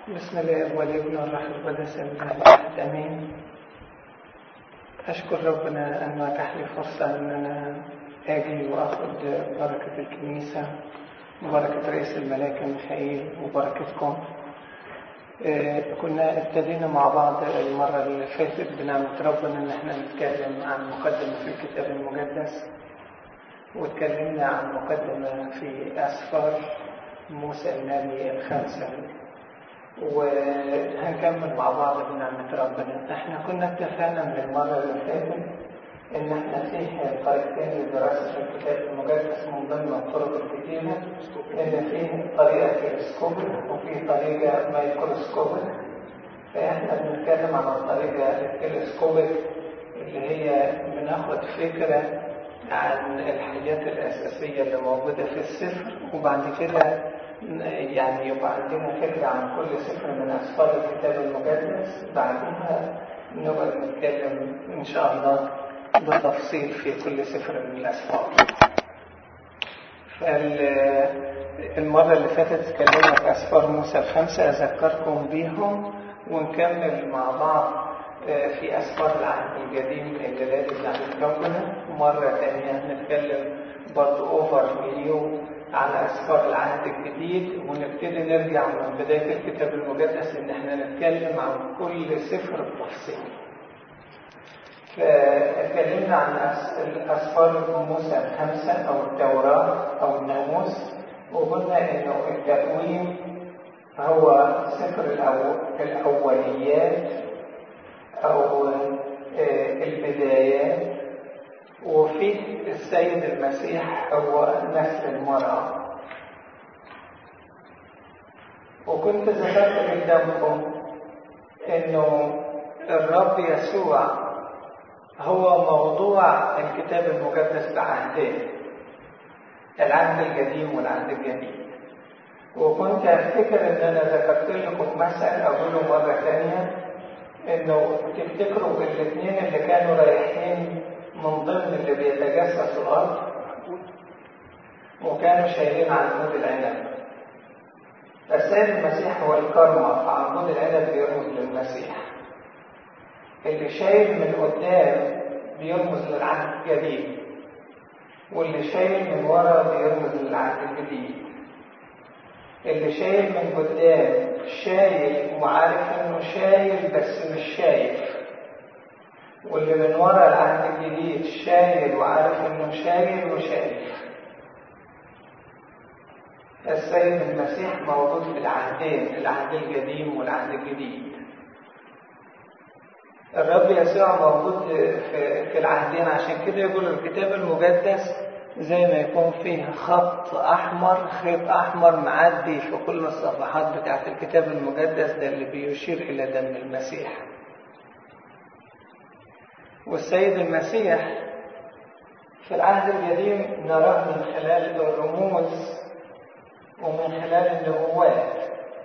بسم الله والابن والروح القدس الواحد امين اشكر ربنا انه اتاح لي فرصه ان انا اجي واخد بركه الكنيسه وبركه رئيس الملائكه ميخائيل وبركتكم آه، كنا ابتدينا مع بعض المره اللي فاتت بنعمه ربنا ان احنا نتكلم عن مقدمه في الكتاب المقدس واتكلمنا عن مقدمه في اسفار موسى النبي الخمسه وهنكمل مع بعض بنعمة ربنا احنا كنا اتفقنا من المرة اللي فاتت ان احنا فيه طريقتين لدراسة الكتاب المقدس من ضمن الطرق الكتيرة ان فيه طريقة تلسكوبيك وفيه طريقة مايكروسكوبيك فاحنا بنتكلم عن الطريقة التلسكوبيك اللي هي بناخد فكرة عن الحاجات الأساسية اللي موجودة في السفر وبعد كده يعني يبقى عندنا فكرة عن كل سفر من أسفار الكتاب المقدس بعدها نبقى نتكلم إن شاء الله بتفصيل في كل سفر من الأسفار فالمرة اللي فاتت اتكلمنا في أسفار موسى الخمسة أذكركم بيهم ونكمل مع بعض في أسفار العهد القديم الجلال اللي عند ربنا مرة تانية نتكلم برضه أوفر فيو على أسفار العهد الجديد ونبتدي نرجع من بداية الكتاب المقدس إن احنا نتكلم عن كل سفر بتفصيل. فاتكلمنا عن أسفار موسى الخمسة أو التوراة أو الناموس وقلنا إنه التكوين هو سفر الأوليات أو البدايات وفيه السيد المسيح هو نسل المرأة وكنت ذكرت قدامكم انه الرب يسوع هو موضوع الكتاب المقدس بعهدين العهد القديم والعهد الجديد وكنت افتكر ان انا ذكرت لكم مثل اقوله مره ثانيه انه تفتكروا الاثنين اللي كانوا رايحين من ضمن اللي بيتجسسوا الارض وكانوا شايلين عنقود العنب فالسيد المسيح هو الكرمة فعنقود العنب بيرمز للمسيح اللي شايل من قدام بيرمز للعهد الجديد واللي شايل من ورا بيرمز للعهد الجديد اللي شايل من قدام شايل وعارف انه شايل بس مش شايف واللي من ورا العهد الجديد شايل وعارف انه شايل وشايف السيد المسيح موجود في العهدين العهد القديم والعهد الجديد الرب يسوع موجود في, في العهدين عشان كده يقول الكتاب المقدس زي ما يكون فيه خط احمر خيط احمر معدي في كل الصفحات بتاعت الكتاب المقدس ده اللي بيشير الى دم المسيح والسيد المسيح في العهد القديم نراه من خلال الرموز ومن خلال النبوات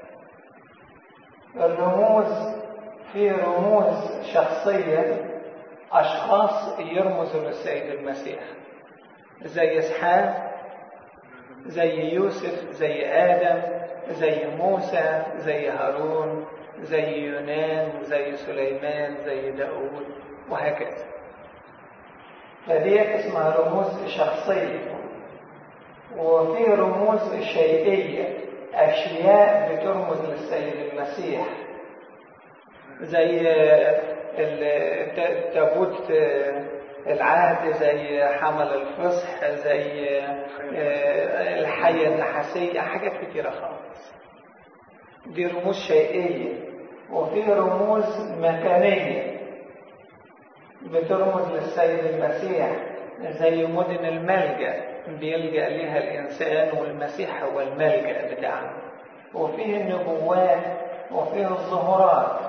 الرموز في رموز شخصية أشخاص يرمزوا للسيد المسيح زي إسحاق زي يوسف زي آدم زي موسى زي هارون زي يونان زي سليمان زي داود وهكذا فديت اسمها رموز شخصية وفي رموز شيئية أشياء بترمز للسيد المسيح زي تابوت العهد زي حمل الفصح زي الحية النحاسية حاجات كتيرة خالص دي رموز شيئية وفي رموز مكانية بترمز للسيد المسيح زي مدن الملجأ بيلجأ لها الإنسان والمسيح هو الملجأ بتاعنا وفيه النبوات وفيه الظهورات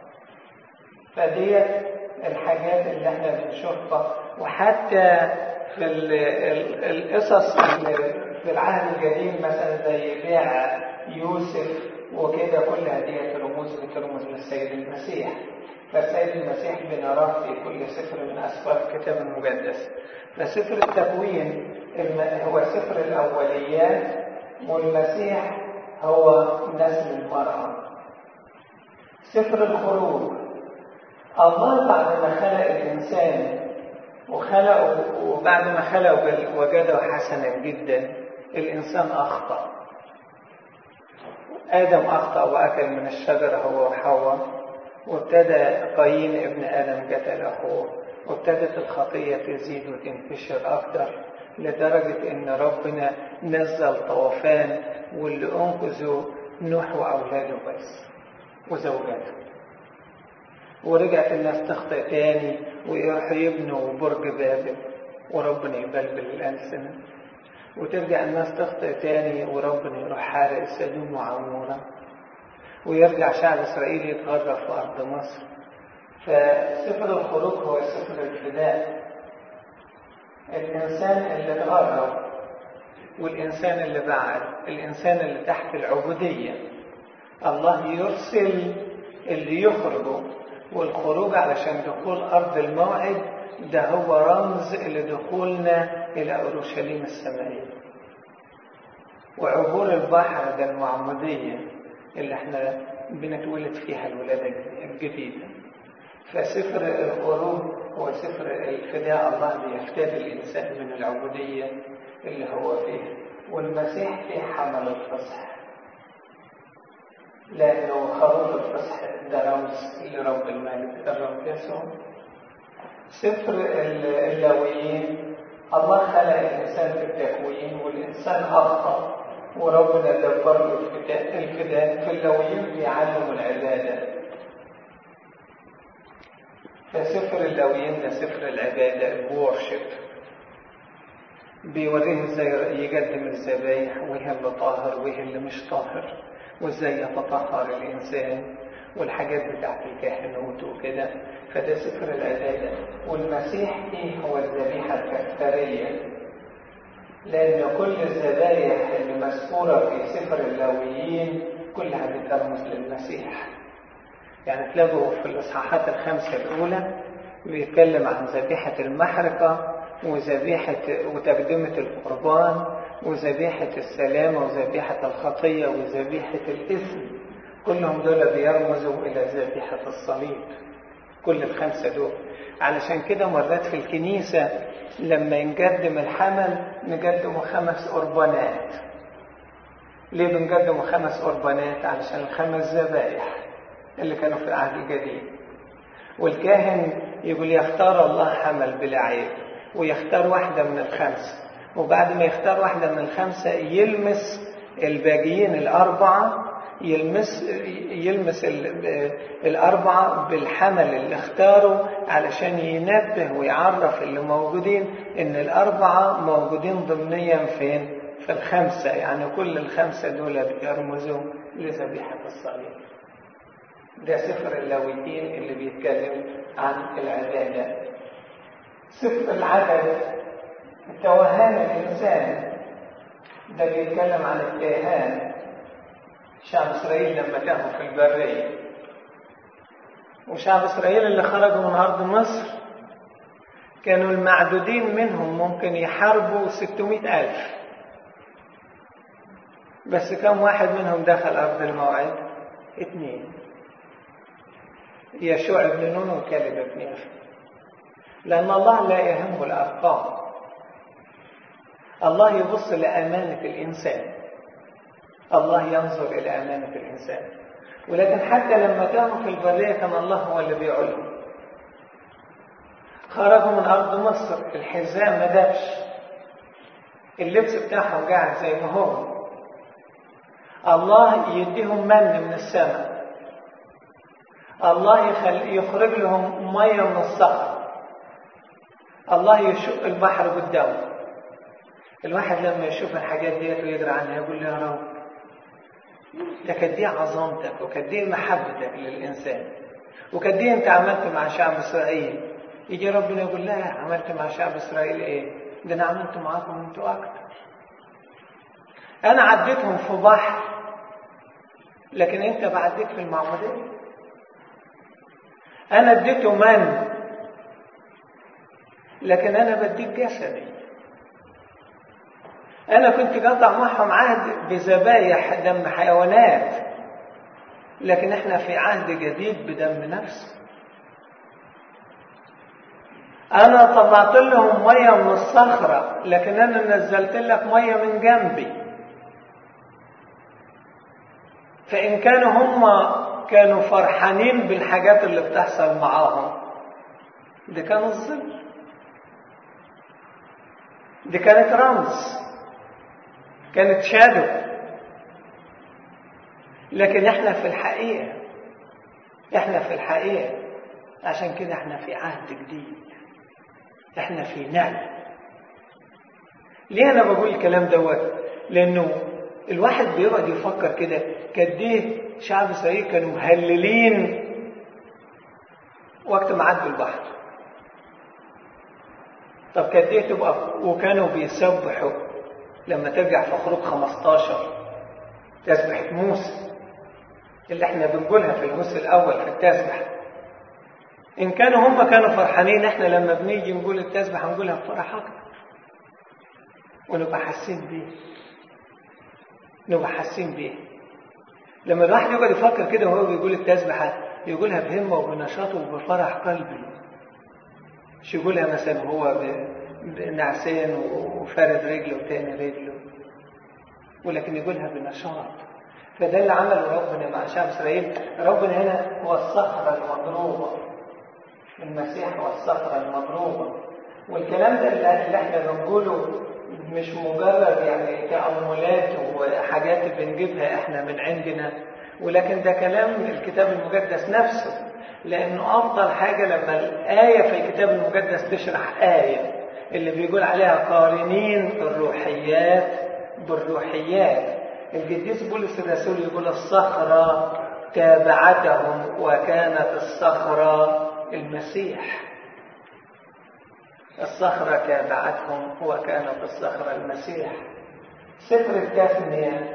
فديت الحاجات اللي احنا بنشوفها وحتى في القصص في العهد القديم مثلا زي بيع يوسف وكده كلها ديت رموز بترمز للسيد المسيح فالسيد المسيح بنراه في كل سفر من أسفار الكتاب المقدس فسفر التكوين هو سفر الأوليات والمسيح هو نسل المرأة سفر الخروج الله بعد ما خلق الإنسان وخلقه وبعد ما خلقه وجده حسنا جدا الإنسان أخطأ آدم أخطأ وأكل من الشجرة هو وحواء وابتدى قايين ابن آدم قتل أخوه وابتدت الخطية تزيد وتنتشر أكتر لدرجة إن ربنا نزل طوفان واللي أنقذوا نوح وأولاده بس وزوجاته ورجعت الناس تخطئ تاني ويروحوا يبنوا برج بابل وربنا يبلبل الألسنة وترجع الناس تخطئ تاني وربنا يروح حارق سدوم وعمورة ويرجع شعب إسرائيل يتغرب في أرض مصر فسفر الخروج هو سفر الفداء الإنسان اللي اتغرب والإنسان اللي بعد الإنسان اللي تحت العبودية الله يرسل اللي يخرجوا والخروج علشان دخول أرض الموعد ده هو رمز لدخولنا إلى أورشليم السمائية وعبور البحر ده المعمودية اللي احنا بنتولد فيها الولادة الجديدة فسفر الخروج هو سفر الفداء الله بيفتدي الإنسان من العبودية اللي هو فيها والمسيح فيه حمل الفصح لأنه خروج الفصح ده رمز لرب الملك الرب يسوع سفر اللاويين الله خلق الإنسان في التكوين والإنسان أخطأ وربنا دبر له الفداء الفداء في اللاويين بيعلم العبادة فسفر اللاويين ده سفر العبادة الورشب بيوريه ازاي يقدم الذبايح وايه اللي طاهر وايه اللي مش طاهر وازاي يتطهر الانسان والحاجات بتاعت الكهنوت وكده فده سفر العبادة والمسيح ايه هو الذبيحة الكفارية لأن كل الذبايح اللي مذكورة في سفر اللاويين كلها بترمز للمسيح يعني تلاقوا في الإصحاحات الخمسة الأولى بيتكلم عن ذبيحة المحرقة وذبيحة وتقدمة القربان وذبيحة السلامة وذبيحة الخطية وذبيحة الإثم كلهم دول بيرمزوا إلى ذبيحة الصليب كل الخمسة دول علشان كده مرات في الكنيسة لما نقدم الحمل نقدمه خمس قربانات ليه بنقدمه خمس قربانات علشان الخمس ذبائح اللي كانوا في العهد الجديد والكاهن يقول يختار الله حمل بلا عيب ويختار واحدة من الخمسة وبعد ما يختار واحدة من الخمسة يلمس الباقيين الأربعة يلمس يلمس الأربعة بالحمل اللي اختاره علشان ينبه ويعرف اللي موجودين إن الأربعة موجودين ضمنيا فين؟ في الخمسة يعني كل الخمسة دول بيرمزوا لذبيحة الصليب. ده سفر اللاويين اللي بيتكلم عن العبادة. سفر العدد توهان الإنسان ده بيتكلم عن التيهان شعب إسرائيل لما تاهوا في البرية وشعب إسرائيل اللي خرجوا من أرض مصر كانوا المعدودين منهم ممكن يحاربوا 600 ألف بس كم واحد منهم دخل أرض الموعد؟ اثنين يشوع بن نون وكالب بن يشوع لأن الله لا يهمه الأرقام الله يبص لأمانة الإنسان الله ينظر إلى أمانة الإنسان ولكن حتى لما كانوا في البرية كان الله هو اللي بيعلم خرجوا من أرض مصر الحزام ما دابش اللبس بتاعهم قاعد زي ما هو الله يديهم من من السماء الله يخل... يخرج لهم ميه من الصخر الله يشق البحر قدامه الواحد لما يشوف الحاجات ديت ويدري عنها يقول يا رب ده قد ايه عظمتك وقد ايه محبتك للانسان وقد ايه انت عملت مع شعب اسرائيل يجي ربنا يقول لا عملت مع شعب اسرائيل ايه ده انا عملت معاكم انتوا اكتر انا عديتهم في بحر لكن انت بعديت في المعموديه انا اديته من لكن انا بديك جسدي انا كنت قطع معهم عهد بذبايح دم حيوانات لكن احنا في عهد جديد بدم نفسه انا طلعت لهم ميه من الصخره لكن انا نزلت لك ميه من جنبي فان كانوا هم كانوا فرحانين بالحاجات اللي بتحصل معاهم دي كان الظل دي كانت رمز كانت شادو لكن احنا في الحقيقة احنا في الحقيقة عشان كده احنا في عهد جديد احنا في نعمة ليه انا بقول الكلام دوت لانه الواحد بيقعد يفكر كده قد ايه شعب اسرائيل كانوا مهللين وقت ما عدوا البحر طب قد ايه تبقى وكانوا بيسبحوا لما ترجع في خروج 15 تسبحة موسى اللي احنا بنقولها في الهوس الاول في التسبح ان كانوا هم كانوا فرحانين احنا لما بنيجي نقول التسبح هنقولها بفرح اكتر ونبقى حاسين بيه نبقى حاسين بيه لما الواحد يقعد يفكر كده وهو بيقول التسبحة يقولها بهمة وبنشاط وبفرح قلبي مش يقولها مثلا هو نعسان وفارد رجله وتاني رجله ولكن يقولها بنشاط فده اللي عمله ربنا مع شعب اسرائيل ربنا هنا هو الصخرة المضروبة المسيح هو الصخرة المضروبة والكلام ده اللي احنا بنقوله مش مجرد يعني تأملات وحاجات بنجيبها احنا من عندنا ولكن ده كلام الكتاب المقدس نفسه لأنه أفضل حاجة لما الآية في الكتاب المقدس تشرح آية اللي بيقول عليها قارنين الروحيات بالروحيات القديس بولس الرسول يقول الصخرة تابعتهم وكانت الصخرة المسيح الصخرة تابعتهم وكانت الصخرة المسيح سفر التثنية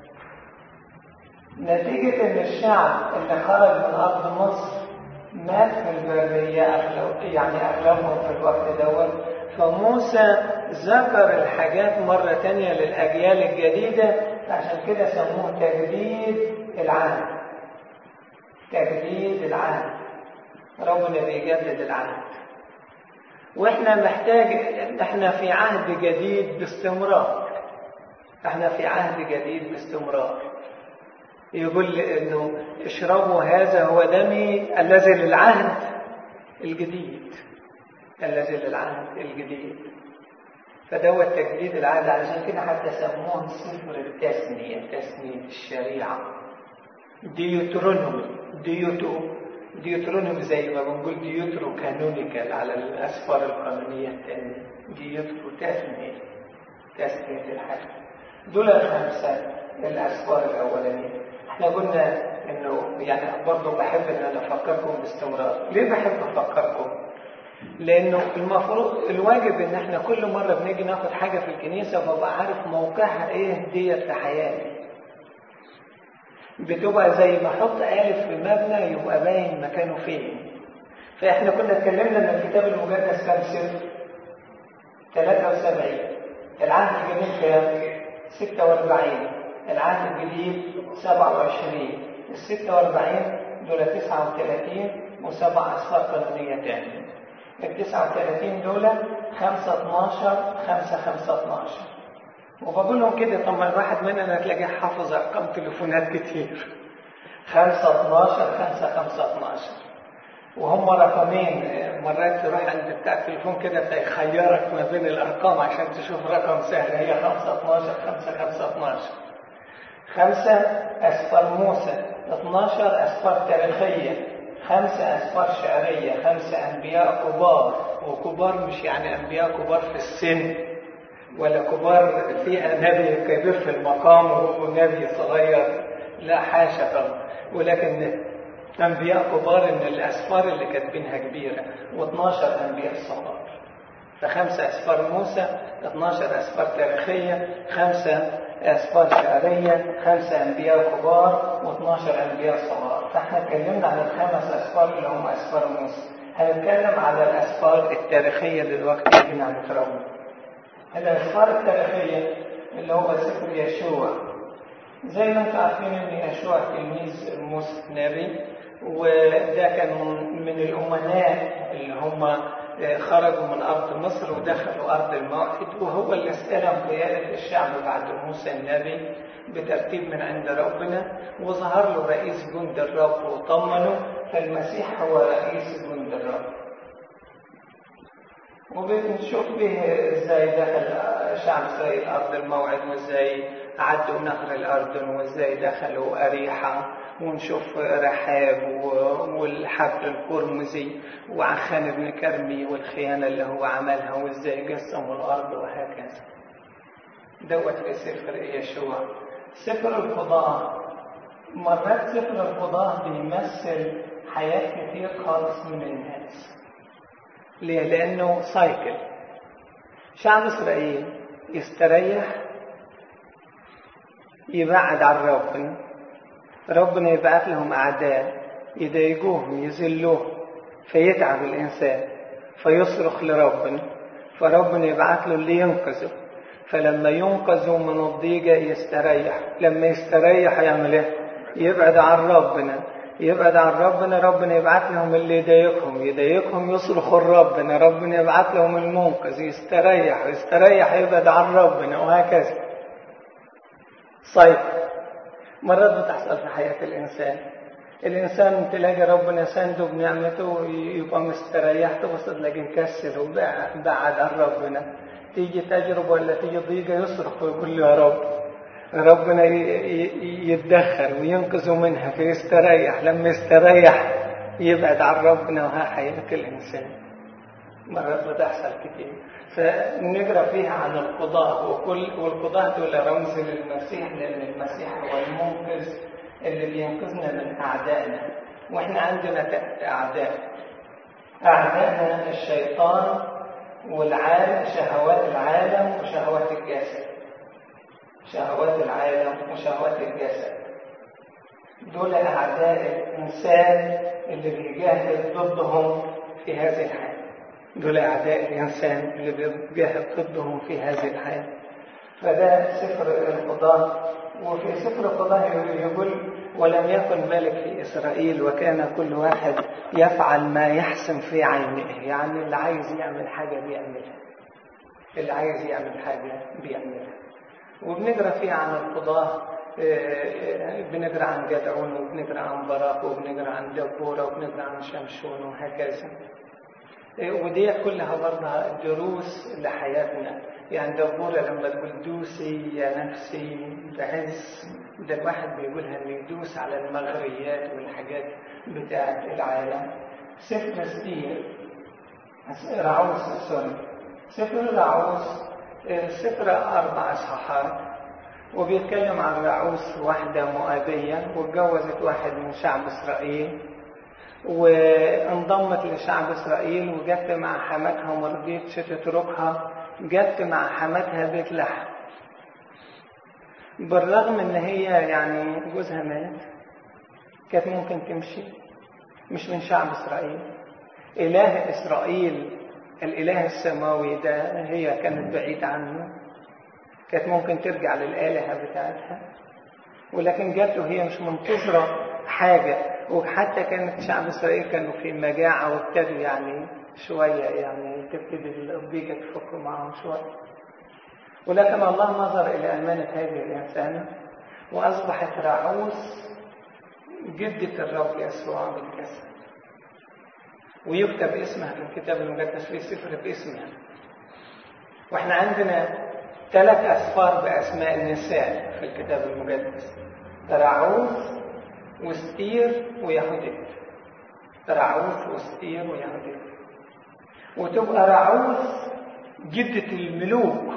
نتيجة ان الشعب اللي خرج من ارض مصر مات في البرية يعني اغلبهم في الوقت دوت فموسى ذكر الحاجات مرة تانية للأجيال الجديدة عشان كده سموه تجديد العهد تجديد العهد ربنا بيجدد العهد واحنا محتاج احنا في عهد جديد باستمرار احنا في عهد جديد باستمرار يقول انه اشربوا هذا هو دمي الذي للعهد الجديد الذي للعهد الجديد فدوت تجديد العهد علشان كده حتى سموه سفر التثنية تثنية الشريعة ديوترونومي ديوتو ديوترونومي زي ما بنقول ديوترو كانونيكال على الأسفار القانونية الثانية ديوترو تثنية تثنية الحج دول الخمسة الأسفار الأولانية احنا قلنا انه يعني برضه بحب ان انا افكركم باستمرار ليه بحب افكركم لانه المفروض الواجب ان احنا كل مره بنيجي ناخد حاجه في الكنيسه ببقى عارف موقعها ايه ديت في حياتي بتبقى زي ما احط الف في مبنى يبقى باين مكانه فين فاحنا كنا اتكلمنا ان الكتاب المقدس كان صفر 73 العهد الجديد كام 46 العهد الجديد 27 ال 46 دول 39 وسبع أسفار قانونية تانية ال 39 دول 5 12 5 5 12 وبقول لهم كده طب ما الواحد مننا تلاقيه حافظ أرقام تليفونات كتير 5 12 5 5 12 وهم رقمين مرات تروح عند بتاع التليفون كده فيخيرك ما بين الأرقام عشان تشوف رقم سهل هي 5 12 5 5 12 خمسة أسفار موسى 12 أسفار تاريخية خمسة أسفار شعرية خمسة أنبياء كبار وكبار مش يعني أنبياء كبار في السن ولا كبار في نبي كبير في المقام ونبي صغير لا حاشا طبعا ولكن أنبياء كبار إن الأسفار اللي كاتبينها كبيرة و12 أنبياء صغار فخمسة أسفار موسى 12 أسفار تاريخية خمسة أسفار شعرية خمسة أنبياء كبار و12 أنبياء صغار فاحنا اتكلمنا عن الخمس أسفار اللي هم أسفار موسى هنتكلم على الأسفار التاريخية دلوقتي اللي هنترون الأسفار التاريخية اللي هو سفر يشوع زي ما انتم عارفين ان يشوع تلميذ موسى النبي وده كان من الامناء اللي هم خرجوا من ارض مصر ودخلوا ارض الموعد وهو اللي استلم قياده الشعب بعد موسى النبي بترتيب من عند ربنا وظهر له رئيس جند الرب وطمنه فالمسيح هو رئيس جند الرب وبنشوف به ازاي دخل شعب اسرائيل ارض الموعد وازاي عدوا نهر الاردن وازاي دخلوا اريحه ونشوف رحاب والحبل القرمزي وعخان بن كرمي والخيانه اللي هو عملها وازاي قسموا الارض وهكذا دوت في سفر يشوع سفر القضاء مرات سفر القضاء بيمثل حياة كتير خالص من الناس ليه؟ لأنه سايكل شعب إسرائيل يستريح يبعد عن ربنا ربنا يبعث لهم أعداء يضايقوهم يذلوهم فيتعب الإنسان فيصرخ لربنا فربنا يبعث له اللي ينقذه فلما ينقذوا من الضيقة يستريح لما يستريح يعمل ايه يبعد عن ربنا يبعد عن ربنا ربنا يبعث لهم اللي يضايقهم يضايقهم يصرخوا لربنا ربنا يبعث لهم المنقذ يستريح ويستريح يبعد عن ربنا وهكذا صيف مرات بتحصل في حياة الإنسان الإنسان تلاقي ربنا سانده بنعمته يبقى مستريح تبص تلاقي مكسل وبعد عن ربنا تيجي تجربة ولا تيجي ضيقة يصرخ ويقول له يا رب ربنا يتدخل وينقذه منها فيستريح لما يستريح يبعد عن ربنا وها حياة الإنسان مرات بتحصل كتير فنقرا فيها عن القضاء وكل والقضاء دول رمز للمسيح لأن المسيح هو المنقذ اللي بينقذنا من أعدائنا وإحنا عندنا أعداء أعدائنا الشيطان والعالم شهوات العالم وشهوات الجسد شهوات العالم وشهوات الجسد دول أعداء الإنسان اللي بيجاهد ضدهم في هذه الحياة دول أعداء الإنسان اللي بيجاهد ضدهم في هذه الحياة فده سفر القضاء وفي سفر القضاء يقول ولم يكن ملك في إسرائيل وكان كل واحد يفعل ما يحسن في عينه يعني اللي عايز يعمل حاجة بيعملها اللي عايز يعمل حاجة بيعملها وبنقرا فيها عن القضاة بنقرا عن جدعون وبنقرا عن براق وبنقرا عن دبورة وبنقرا عن شمشون وهكذا ودي كلها برضها دروس لحياتنا يعني دبورة لما تقول دوسي يا نفسي بعز ده الواحد بيقولها انه يدوس على المغريات والحاجات بتاعت العالم سفر ستير رعوس سوري سفر رعوس سفر أربع إصحاحات وبيتكلم عن رعوس واحدة مؤابية واتجوزت واحد من شعب إسرائيل وانضمت لشعب إسرائيل وجت مع حماتها وما رضيتش تتركها جت مع حماتها بيت لحم بالرغم ان هي يعني جوزها مات كانت ممكن تمشي مش من شعب اسرائيل اله اسرائيل الاله السماوي ده هي كانت بعيد عنه كانت ممكن ترجع للالهه بتاعتها ولكن جات له هي مش منتظره حاجه وحتى كانت شعب اسرائيل كانوا في مجاعه وابتدوا يعني شويه يعني تبتدي الضيقه تفك معاهم شويه ولكن الله نظر إلى أمانة هذه الإنسانة وأصبحت رعوس جدة الرب يسوع بالجسد ويكتب اسمها في الكتاب المقدس في سفر باسمها واحنا عندنا ثلاث أسفار بأسماء النساء في الكتاب المقدس رعوس وستير ويهوديت رعوس وستير ويهوديت وتبقى رعوس جدة الملوك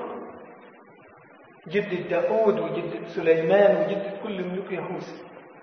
جدة داود وجدة سليمان وجدة كل ملوك يهوذا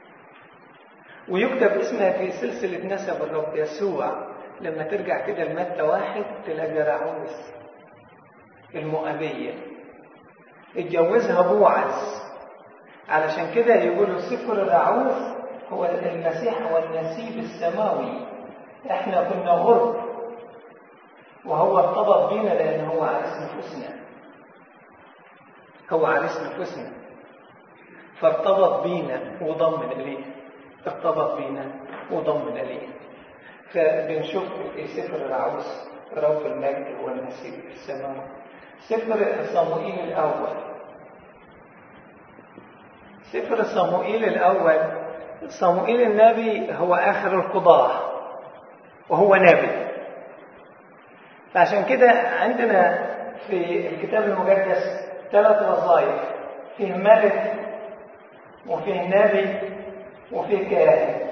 ويكتب اسمها في سلسلة نسب الرب يسوع لما ترجع كده لمتى واحد تلاقي رعوس المؤبية اتجوزها بوعز علشان كده يقولوا سفر الرعوس هو المسيح هو النسيب السماوي احنا كنا غرب وهو ارتبط بينا لان هو عريس نفوسنا هو عريس نفوسنا فارتبط بينا وضمن إليه ارتبط بينا وضمن إليه فبنشوف في سفر العروس رب المجد هو المسيح في السماء سفر صموئيل الأول سفر صموئيل الأول صموئيل النبي هو آخر القضاة وهو نبي فعشان كده عندنا في الكتاب المقدس ثلاث وظائف فيه ملك وفيه نبي وفيه كاهن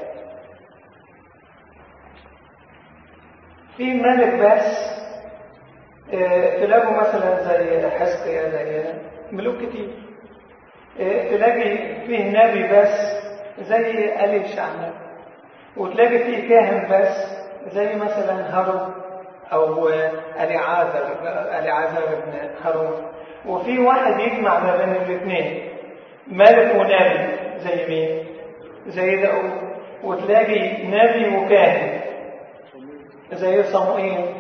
في ملك بس تلاقوا مثلا زي حزقيا زي ملوك كتير تلاقي فيه نبي بس زي ألي شعنا وتلاقي فيه كاهن بس زي مثلا هارون أو أليعازر أليعازر بن هارون وفي واحد يجمع ما بين الاثنين ملك ونبي زي مين؟ زي داود وتلاقي نبي وكاهن زي صموئيل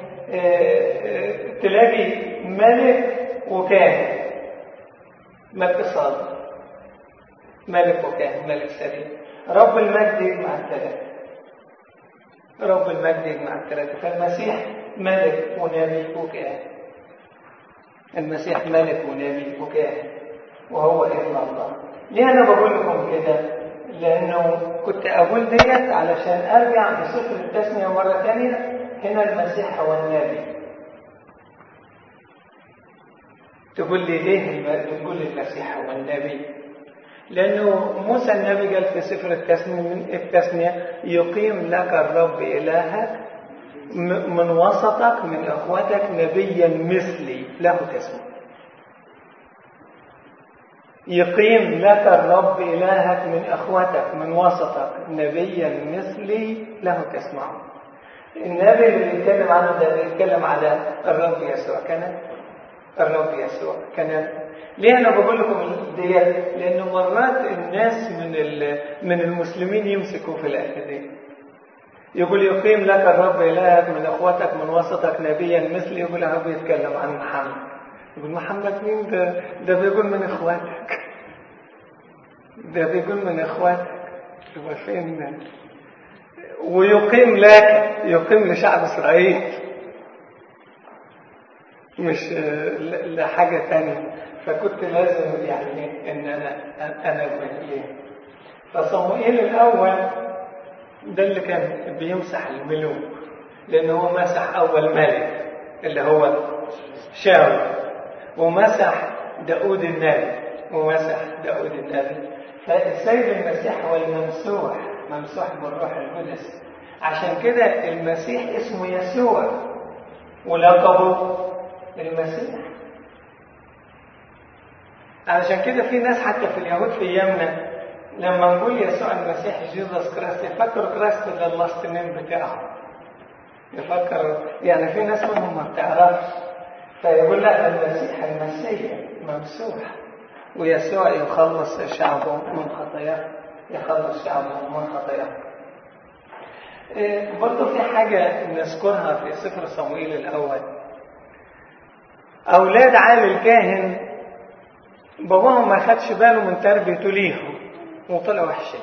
تلاقي ملك وكاهن ملك صادق ملك وكاهن ملك سليم رب المجد يجمع الثلاثة رب المجد يجمع الثلاثة فالمسيح ملك ونبي وكاهن المسيح ملك ونبي وكاهن وهو ابن الله ليه انا بقول لكم كده لانه كنت اقول ديت علشان ارجع لسفر التثنيه مره ثانيه هنا المسيح هو النبي تقول لي ليه تقول لي المسيح هو النبي لأنه موسى النبي قال في سفر التثنية, التثنية يقيم لك الرب إلهك من وسطك من أخوتك نبيا مثلي له تسمع يقيم لك الرب إلهك من أخوتك من وسطك نبيا مثلي له تسمع النبي اللي بيتكلم عنه ده بيتكلم على الرب يسوع كان الرب يسوع كان ليه انا بقول لكم ديت لانه مرات الناس من من المسلمين يمسكوا في الايه دي يقول يقيم لك الرب الهك من اخوتك من وسطك نبيا مثلي يقول الرب يتكلم عن محمد يقول محمد مين ده ده بيقول من اخواتك ده بيقول من اخواتك يبقى فين ويقيم لك يقيم لشعب اسرائيل مش لحاجه ثانيه فكنت لازم يعني ان انا انا ليه فصموئيل الاول ده اللي كان بيمسح الملوك لان هو مسح اول ملك اللي هو شاول ومسح داود النبي ومسح داود النبي فالسيد المسيح هو الممسوح ممسوح بالروح القدس عشان كده المسيح اسمه يسوع ولقبه المسيح علشان كده في ناس حتى في اليهود في ايامنا لما نقول يسوع المسيح جيزوس كرايست يفكروا كرايست ده اللاست نيم بتاعه يفكر يعني في ناس منهم ما بتعرفش فيقول لا المسيح المسيح ممسوح ويسوع يخلص شعبه من خطاياه يخلص شعبه من خطاياه إيه برضه في حاجة نذكرها في سفر صموئيل الأول أولاد عالي الكاهن باباهم ما خدش باله من تربيته ليهم وطلعوا وحشين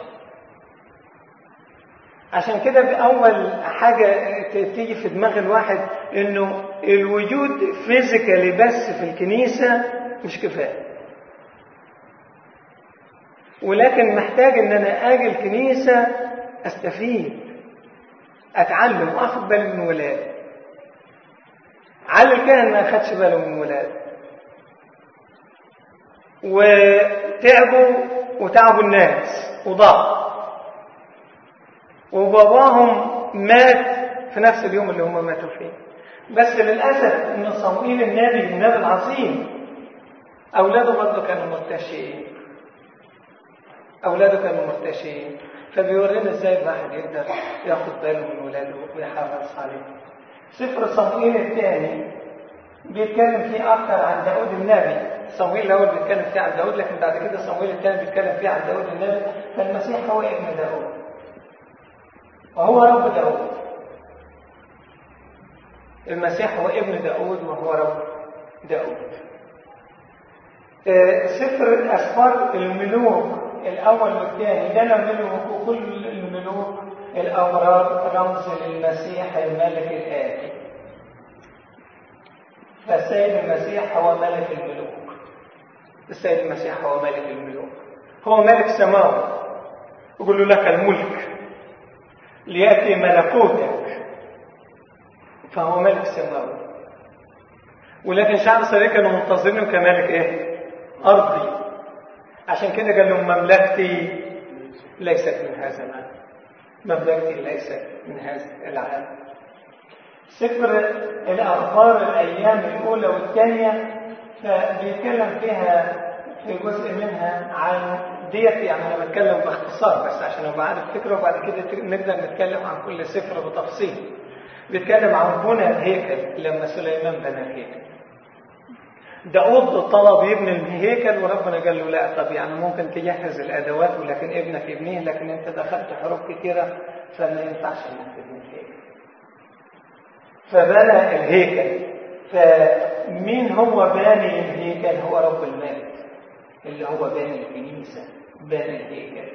عشان كده بأول حاجة تيجي في دماغ الواحد إنه الوجود فيزيكالي بس في الكنيسة مش كفاية ولكن محتاج إن أنا أجي الكنيسة أستفيد أتعلم وأخد بالي من ولادي علي الكاهن ما خدش باله من ولاده وتعبوا وتعبوا الناس وضاع وباباهم مات في نفس اليوم اللي هم ماتوا فيه بس للأسف إن صموئيل النبي النبي العظيم أولاده برضه كانوا مرتشين أولاده كانوا مرتشين فبيورينا إزاي الواحد يقدر ياخد باله من ولاده ويحافظ عليه سفر صموئيل الثاني بيتكلم فيه أكثر عن داود النبي صموئيل الأول بيتكلم فيه عن داود لكن بعد كده صموئيل الثاني بيتكلم فيه عن داود النبي فالمسيح هو ابن داود وهو رب داود المسيح هو ابن داود وهو رب داود سفر أسفار الملوك الأول والثاني ده ملوك وكل الملوك الأبرار رمز للمسيح الملك الآتي فالسيد المسيح هو ملك الملوك السيد المسيح هو ملك الملوك هو ملك سماوي يقول له لك الملك ليأتي ملكوتك فهو ملك سماوي ولكن شعب إسرائيل كانوا منتظرينه كملك ايه أرضي عشان كده قال لهم مملكتي ليست من هذا العالم مملكتي ليست من هذا العالم سفر الأخبار الأيام الأولى والثانية فبيتكلم فيها في جزء منها عن ديت يعني أنا بتكلم باختصار بس عشان أبقى عارف فكرة وبعد كده نقدر نتكلم عن كل سفر بتفصيل بيتكلم عن بنى الهيكل لما سليمان بنى الهيكل داود طلب يبني الهيكل وربنا قال له لا طب يعني ممكن تجهز الادوات ولكن ابنك يبنيه لكن انت دخلت حروب كثيره فما ينفعش انك تبني الهيكل فبنى الهيكل فمين هو باني الهيكل هو رب الملك اللي هو باني الكنيسه باني الهيكل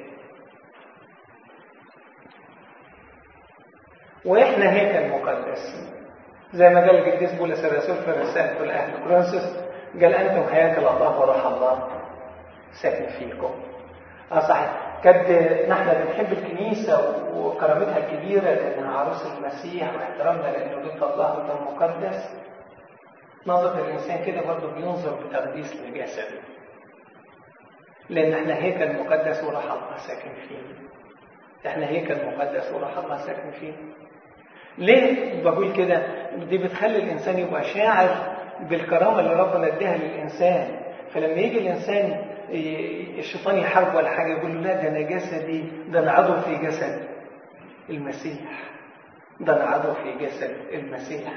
واحنا هيكل مقدس زي ما قال القديس بولس الرسول في رسالته لاهل كورنثوس قال انتم هياكل الله وروح الله ساكن فيكم اه صحيح قد نحن بنحب الكنيسه وكرامتها الكبيره لانها عروس المسيح واحترامنا لانه بيت الله وده مقدس نظرة الانسان كده برضه بينظر بتقديس لجسده لان احنا هيكل مقدس وروح الله ساكن فيه احنا هيكل مقدس وروح الله ساكن فيه ليه بقول كده دي بتخلي الانسان يبقى شاعر بالكرامه اللي ربنا اداها للانسان فلما يجي الانسان الشيطان يحاربه ولا حاجه يقول له لا ده انا جسدي ده انا عضو في جسد المسيح ده انا عضو في جسد المسيح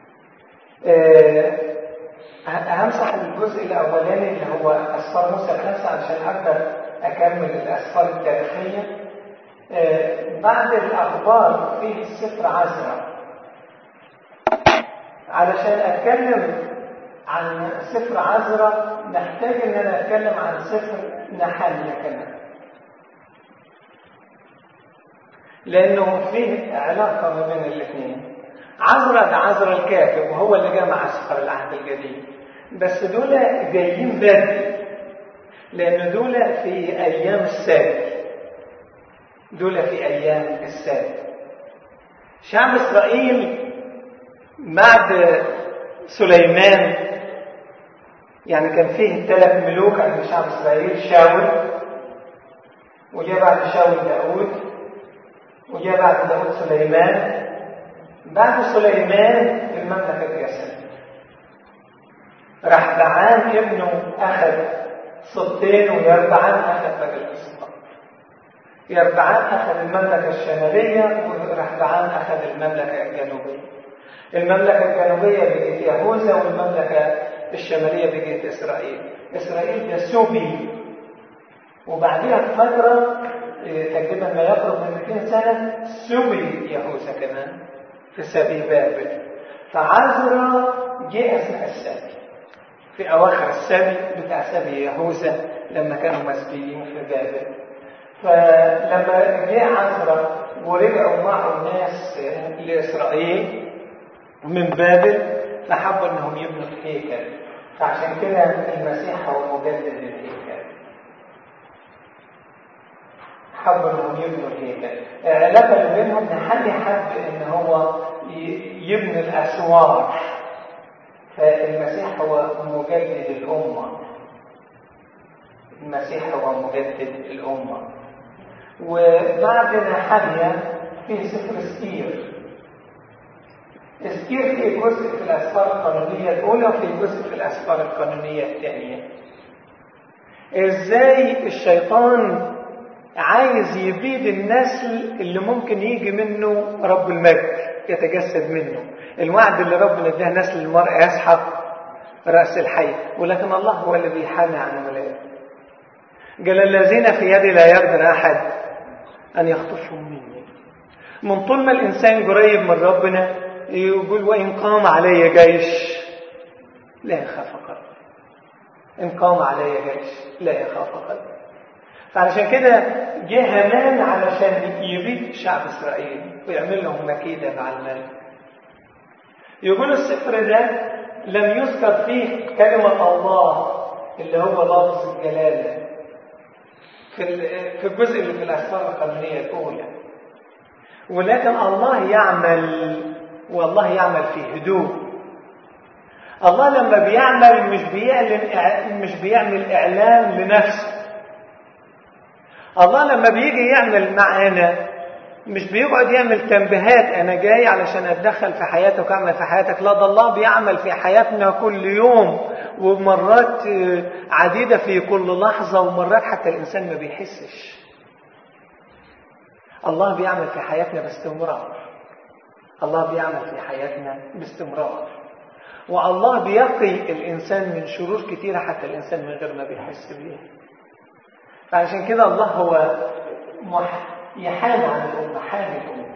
أه همسح الجزء الاولاني اللي هو اسفار موسى الخمسه علشان اقدر اكمل الاسفار التاريخيه أه بعد الاخبار فيه السفر عزرا علشان اتكلم عن سفر عزرا نحتاج ان انا اتكلم عن سفر نحليا كمان لانه فيه علاقه ما بين الاثنين عزرا ده عزرا الكاتب وهو اللي جمع سفر العهد الجديد بس دول جايين بدري لان دول في ايام السبت دول في ايام السبت شعب اسرائيل بعد سليمان يعني كان فيه ثلاث ملوك عند شعب اسرائيل شاول وجاء بعد شاول داود وجاء بعد داود سليمان بعد سليمان المملكة اتجسدت راح بعان ابنه أخذ صدين ويربعان أخذ باقي الأسباط يربعان أخذ المملكة الشمالية ورحبعان أخذ المملكة الجنوبية المملكة الجنوبية بقت يهوذا والمملكة الشمالية بقت إسرائيل إسرائيل ده سوبي وبعدها بفترة تقريبا ما يقرب من 200 سنة سوبي يهوذا كمان في سبي بابل فعزرا جاء أثناء السبي في أواخر السبي بتاع سبي يهوذا لما كانوا مسبيين في بابل فلما جاء عزرا ورجعوا معه الناس لإسرائيل من بابل فحبوا انهم يبنوا الهيكل فعشان كده المسيح هو مجدد الهيكل حبوا انهم يبنوا الهيكل العلاقه اللي بينهم نحلي حب ان هو يبني الاسوار فالمسيح هو مجدد الامه المسيح هو مجدد الامه وبعد نحليا في سفر ستير استير في جزء في الأسفار القانونية الأولى وفي جزء في الأسفار القانونية الثانية إزاي الشيطان عايز يبيد النسل اللي ممكن يجي منه رب المجد يتجسد منه الوعد اللي ربنا اداه نسل المرء يسحق رأس الحي ولكن الله هو اللي بيحامي عن ولاده قال الذين في يدي لا يقدر أحد أن يخطفهم مني من طول ما الإنسان قريب من ربنا يقول وإن قام علي جيش لا يخاف قلبي إن قام علي جيش لا يخاف قلبي فعلشان كده جه هامان علشان يبيد شعب إسرائيل ويعمل لهم مكيدة مع الملك يقول السفر ده لم يذكر فيه كلمة الله اللي هو لفظ الجلالة في في الجزء اللي في الأسفار القانونية الأولى ولكن الله يعمل والله يعمل في هدوء الله لما بيعمل مش بيعلن مش بيعمل إعلان لنفسه الله لما بيجي يعمل معانا مش بيقعد يعمل تنبيهات انا جاي علشان اتدخل في حياتك واعمل في حياتك لا ده الله بيعمل في حياتنا كل يوم ومرات عديدة في كل لحظة ومرات حتى الإنسان ما بيحسش الله بيعمل في حياتنا باستمرار الله بيعمل في حياتنا باستمرار والله بيقي الإنسان من شرور كتيرة حتى الإنسان من غير ما بيحس بيها فعشان كده الله هو يحام عن الأمة حامي الأمة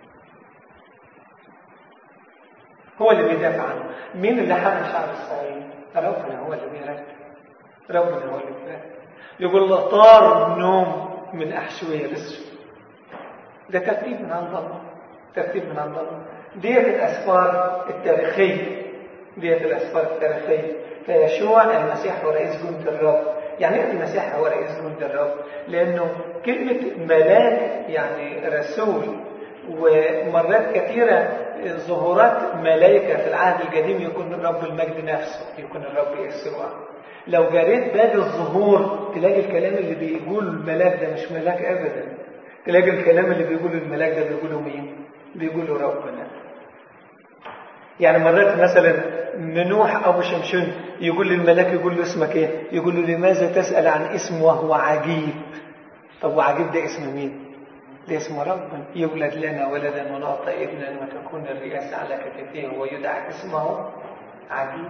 هو اللي بيدافع عنه مين اللي حامي شعب إسرائيل ربنا هو اللي بيرتب ربنا هو اللي بيرتب يقول الله طار النوم من أحشويرس ده ترتيب من عند الله ترتيب من عند الله ديت الأسفار التاريخية ديت الأسفار التاريخية فيشوع المسيح هو رئيس جند الرب يعني ايه المسيح هو رئيس جند الرب لأنه كلمة ملاك يعني رسول ومرات كثيرة ظهورات ملائكة في العهد القديم يكون رب المجد نفسه يكون الرب يسوع لو جريت باب الظهور تلاقي الكلام اللي بيقول الملاك ده مش ملاك أبدا تلاقي الكلام اللي بيقوله الملاك ده بيقوله مين بيقوله ربنا يعني مرات مثلا منوح أبو شمشون يقول للملاك يقول له اسمك ايه يقول له لماذا تسأل عن اسم وهو عجيب طب وعجيب ده اسم مين ده اسم ربنا يولد لنا ولدا ونعطى ابنا وتكون الرئاسة على كتفيه ويدعى اسمه عجيب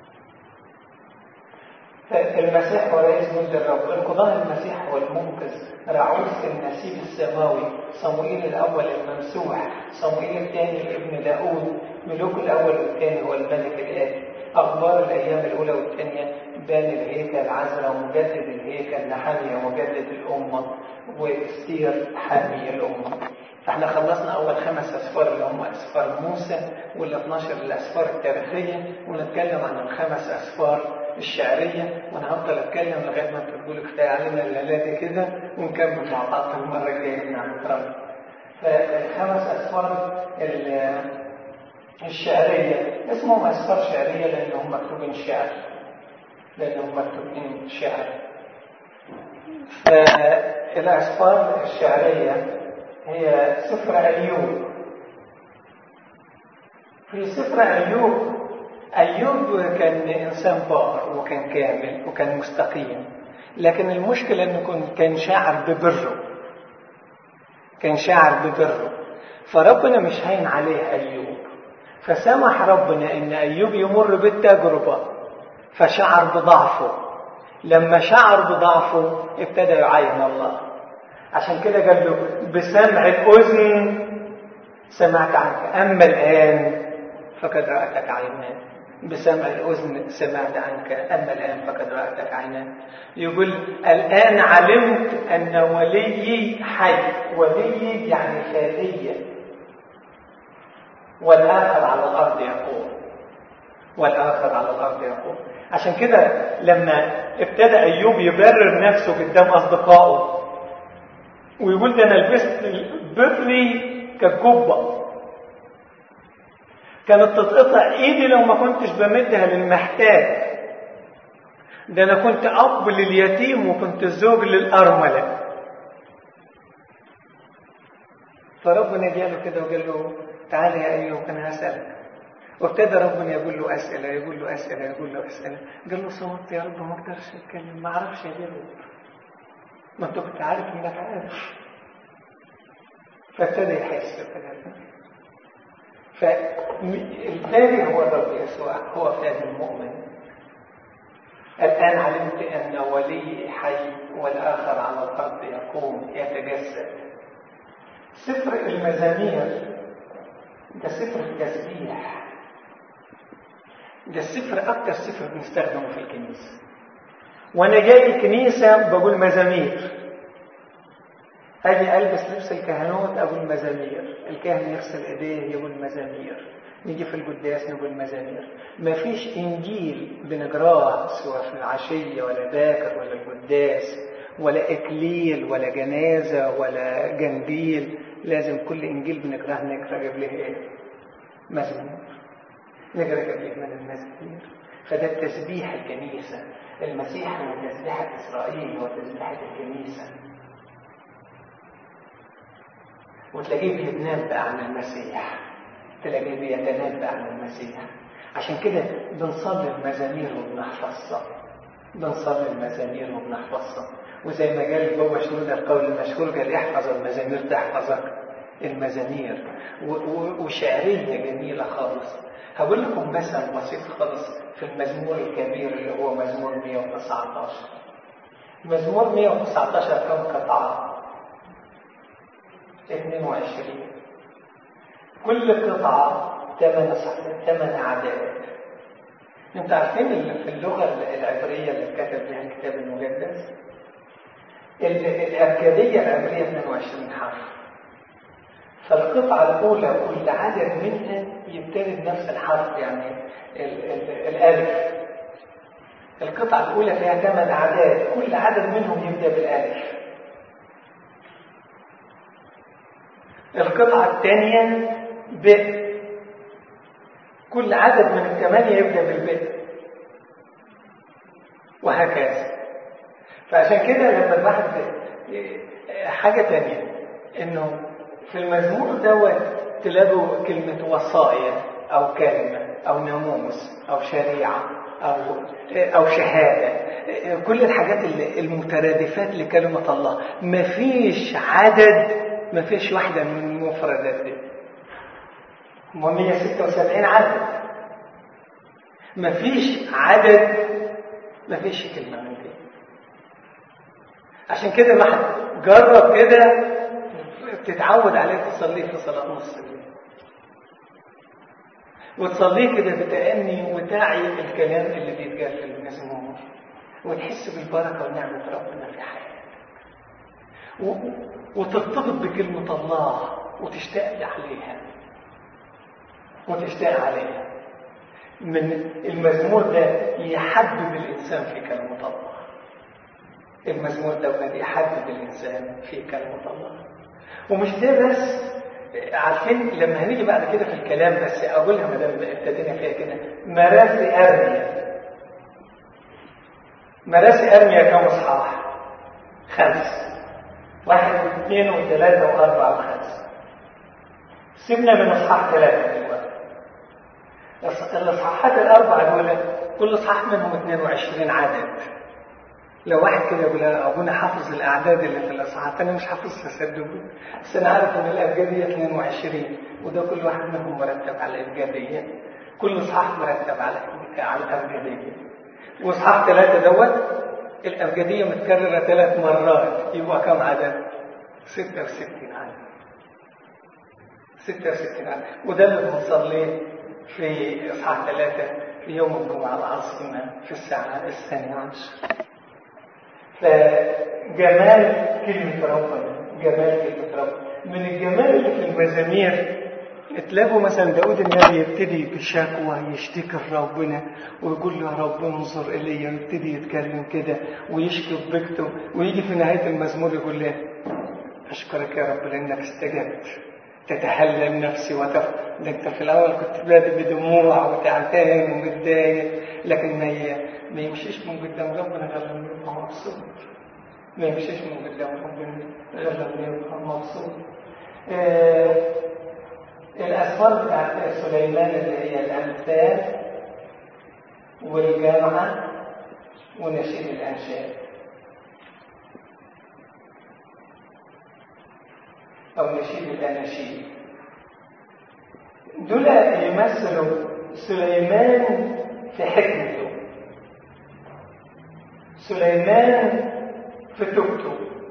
المسيح هو رئيس جند الرب انقضاء المسيح هو المنقذ رعوس النسيب السماوي صموئيل الأول الممسوح صموئيل الثاني ابن داود ملوك الأول والثاني هو الملك الآتي أخبار الأيام الأولى والثانية بان الهيكل عزرا ومجدد الهيكل نحمية ومجدد الأمة واستير حامي الأمة فاحنا خلصنا أول خمس أسفار اللي هم أسفار موسى وال 12 الأسفار التاريخية ونتكلم عن الخمس أسفار الشعرية وأنا هفضل أتكلم لغاية ما أنت تقول كفاية علينا الليلة كده ونكمل مع بعض المرة الجاية نعم رب فالخمس أسفار الشعرية اسمهم أسفار شعرية لأنهم مكتوبين شعر لأنهم مكتوبين شعر فالأسفار الشعرية هي سفر أيوب في سفر أيوب أيوب كان إنسان بار وكان كامل وكان مستقيم لكن المشكلة أنه كان شاعر ببره كان شاعر ببره فربنا مش هين عليه أيوب فسمح ربنا أن أيوب يمر بالتجربة فشعر بضعفه لما شعر بضعفه ابتدى يعاين الله عشان كده قال له بسمع الأذن سمعت عنك أما الآن فقد رأتك عينان بسمع الأذن سمعت عنك أما الآن فقد رأتك عينان يقول الآن علمت أن وليي حي وليي يعني فادية والآخر على الأرض يقول والآخر على الأرض يقول عشان كده لما ابتدى أيوب يبرر نفسه قدام أصدقائه ويقول ده أنا لبست بري كالجبة كانت تتقطع ايدي لو ما كنتش بمدها للمحتاج ده انا كنت اب لليتيم وكنت زوج للارمله فربنا جاله كده وقال له تعالى يا ايوب انا هسالك وابتدى ربنا يقول له اسئله يقول له اسئله يقول له اسئله قال له صوت يا رب ما اقدرش اتكلم ما اعرفش اجاوب ما انت كنت عارف انك عارف فابتدى يحس ابتدى فالفادي هو الرب يسوع هو فادي المؤمن الآن علمت أن ولي حي والآخر على الأرض يقوم يتجسد سفر المزامير ده سفر التسبيح ده السفر أكتر سفر بنستخدمه في الكنيسة وأنا جاي الكنيسة بقول مزامير أجي ألبس لبس الكهنوت أبو المزامير الكاهن يغسل إيديه يقول المزامير نيجي في القداس نقول المزامير ما فيش إنجيل بنقراه سواء في العشية ولا باكر ولا القداس ولا إكليل ولا جنازة ولا جنديل لازم كل إنجيل بنقراه نقرأ قبله إيه؟ مزمور نقرأ قبله من المزامير فده التسبيح الكنيسة المسيح هو تسبيحة إسرائيل وتسبيحة الكنيسة وتلاقيه بيتنبأ عن المسيح تلاقيه بيتنبأ عن المسيح عشان كده بنصلي المزامير وبنحفظها بنصلي المزامير وبنحفظها وزي ما قال بابا شنودة القول المشهور قال احفظ المزامير تحفظك المزامير وشعرية جميلة خالص هقول لكم مثل بسيط خالص في المزمور الكبير اللي هو مزمور 119 مزمور 119 كم قطعة 22 كل قطعة ثمان ثمان أعداد انتوا عارفين اللي في اللغة العبرية اللي كتب بها الكتاب المقدس الأبجدية العبرية 22 حرف فالقطعة الأولى كل عدد منها يبتدي بنفس الحرف يعني ال ال الألف القطعة الأولى فيها ثمان أعداد كل عدد منهم يبدأ بالألف القطعة الثانية ب كل عدد من الثمانية يبدأ بالب وهكذا فعشان كده لما الواحد حاجة تانية انه في المزمور دوت تلاقوا كلمة وصايا أو كلمة أو ناموس أو شريعة أو أو شهادة كل الحاجات المترادفات لكلمة الله مفيش عدد مفيش واحدة من المفردات دي هم 176 عدد مفيش عدد مفيش كلمة من دي عشان كده الواحد جرب كده تتعود عليه تصليه في صلاة نص الليل وتصليه كده بتأني وتعي الكلام اللي بيتقال في المزمور وتحس بالبركة ونعمة ربنا في حياتك وترتبط بكلمة الله وتشتاق عليها وتشتاق عليها من المزمور ده يحبب الإنسان في كلمة الله المزمور ده يحبب الإنسان في كلمة الله ومش ده بس عارفين لما هنيجي بعد كده في الكلام بس اقولها ما دام ابتدينا فيها كده مراسي ارميا مراسي ارميا كم اصحاح؟ خمس واحد واثنين وثلاثة وأربعة وخمسة سيبنا من اصحاح ثلاثة دلوقتي الاصحاحات الأربعة دول كل اصحاح منهم 22 عدد لو واحد كده يقول ابونا حافظ الاعداد اللي في الاصحاحات انا مش حافظها صدقوني بس انا عارف ان الابجديه 22 وده كل واحد منهم مرتب على الابجديه كل اصحاح مرتب على على الابجديه واصحاح ثلاثه دوت الابجديه متكرره ثلاث مرات يبقى كم عدد 66 عدد 66 عدد وده اللي بنصليه في اصحاح ثلاثه في يوم الجمعه العظيمه في الساعه الثانيه عشر فجمال كلمة ربنا جمال كلمة ربنا من الجمال اللي في المزامير تلاقوا مثلا داود النبي يبتدي بشكوى يشتكي لربنا ويقول له يا رب انظر الي ويبتدي يتكلم كده ويشكي بضيقته ويجي في نهايه المزمور يقول له اشكرك يا رب لانك استجبت تتهلل نفسي وتف ده انت في الاول كنت بادئ بدموع وتعبان ومتضايق لكن ما ما يمشيش من قدام ربنا غير لما يبقى مبسوط ما يمشيش من قدام ربنا غير لما يبقى مبسوط آه الأسفار بتاعت سليمان اللي هي الأمثال والجامعة ونشيد الأنشاد أو نشيد الأناشيد دول يمثلوا سليمان في حكمته سليمان في توبته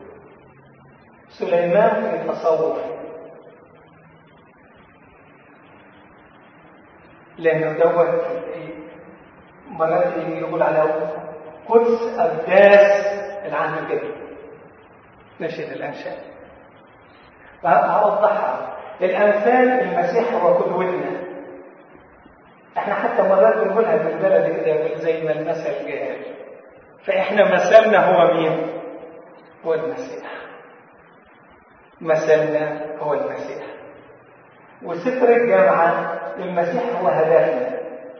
سليمان في تصوفه لأنه دوت مرات يقول على قدس أقداس العهد الجديد نشيد الأنشاد هوضحها الأمثال المسيح هو قدوتنا احنا حتى مرات بنقولها بالبلد كده زي ما المثل جاهل فاحنا مثلنا هو مين؟ هو المسيح مثلنا هو المسيح وسفر الجامعة المسيح هو هدفنا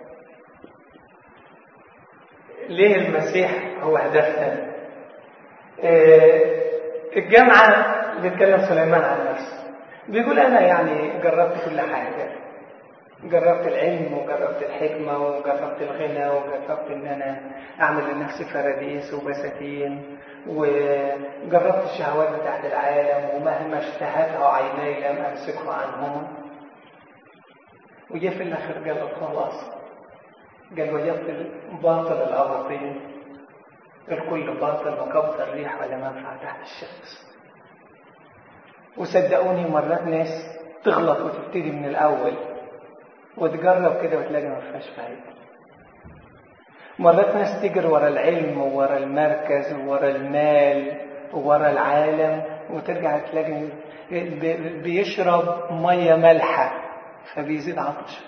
ليه المسيح هو هدفنا آه الجامعة بيتكلم سليمان عن نفسه بيقول أنا يعني جربت كل حاجة جربت العلم وجربت الحكمة وجربت الغنى وجربت إن أنا أعمل لنفسي فراديس وبساتين وجربت الشهوات بتاعت العالم ومهما اشتهتها عيني لم أمسكه عنهما وجه في الآخر قال الخلاص قال وجدت الباطل الأباطيل الكل باطل وكبط الريح ولا منفعة تحت الشمس وصدقوني مرات ناس تغلط وتبتدي من الأول وتجرب كده وتلاقي ما فيهاش فايدة مرات ناس تجري ورا العلم وورا المركز وورا المال وورا العالم وترجع تلاقي بيشرب مية مالحة فبيزيد عطش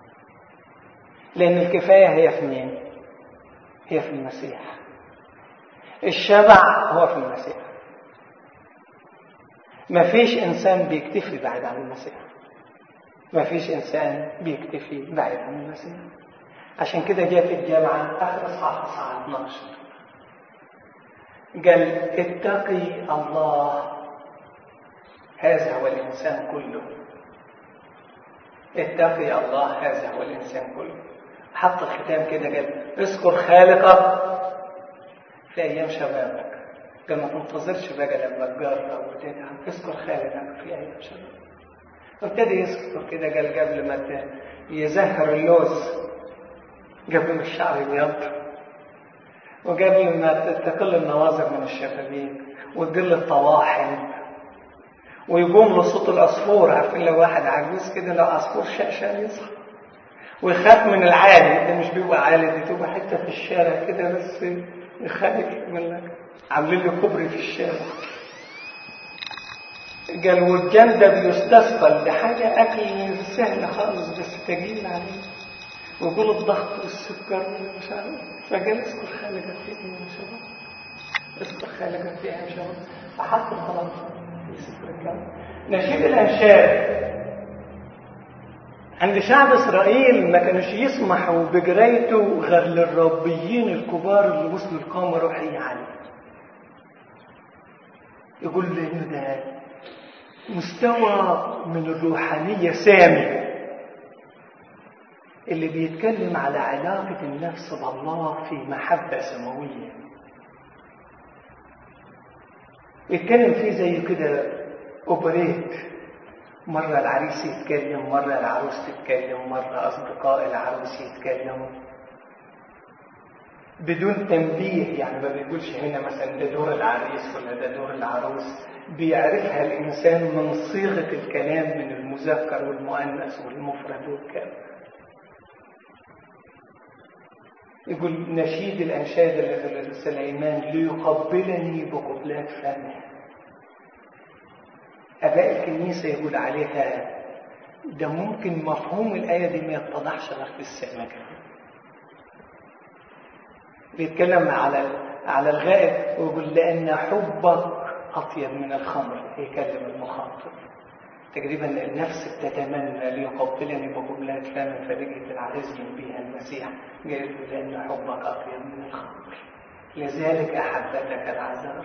لأن الكفاية هي في مين؟ هي في المسيح الشبع هو في المسيح مفيش إنسان بيكتفي بعد عن المسيح مفيش إنسان بيكتفي بعد عن المسيح عشان كده جاء في الجامعة آخر إصحاح إصحاح 12 قال اتقي الله هذا هو الإنسان كله اتقي الله هذا هو الإنسان كله حط الختام كده قال اذكر خالقك في أيام شبابك قال ما تنتظرش بقى لما تجرب وتتعب اذكر خالقك في أيام شبابك ابتدي يذكر كده قال قبل ما يزهر اللوز قبل ما الشعر يبيض وقبل ما تقل النواظر من الشبابيك وتقل الطواحن ويقوم له صوت العصفور عارفين لو واحد عجوز كده لو عصفور شقشق يصحى ويخاف من العالي ده مش بيبقى عالي دي تبقى حته في الشارع كده بس يخاف من لك عاملين له كوبري في الشارع قال والجندب يستثقل ده حاجه اكل سهل خالص بس تقيل عليه ويقول الضغط والسكر مش عارف فقال اذكر خالقك في ايه يا شباب اذكر خالقك في ايه يا شباب فحط الخلاص في سفر الكلام نشيد الانشاد عند شعب اسرائيل ما كانوش يسمحوا بجرايته غير للربيين الكبار اللي وصلوا لقامه روحيه عاليه يقول لي انه ده مستوى من الروحانيه سامي اللي بيتكلم على علاقة النفس بالله في محبة سماوية يتكلم فيه زي كده أوبريت مرة العريس يتكلم مرة العروس تتكلم مرة أصدقاء العروس يتكلموا بدون تنبيه يعني ما بيقولش هنا مثلا ده دور العريس ولا ده دور العروس بيعرفها الإنسان من صيغة الكلام من المذكر والمؤنث والمفرد والكلام يقول نشيد الأنشاد اللي سليمان ليقبلني بقبلات فمه أباء الكنيسة يقول عليها ده ممكن مفهوم الآية دي ما يتضحش غير في السماء بيتكلم على على الغائب ويقول لأن حبك أطيب من الخمر يكلم المخاطب تقريبا النفس بتتمنى ليقبلني بقبلات فم فرجة العريس بها المسيح قال لأن حبك أطيب من الخمر لذلك أحبتك العذاب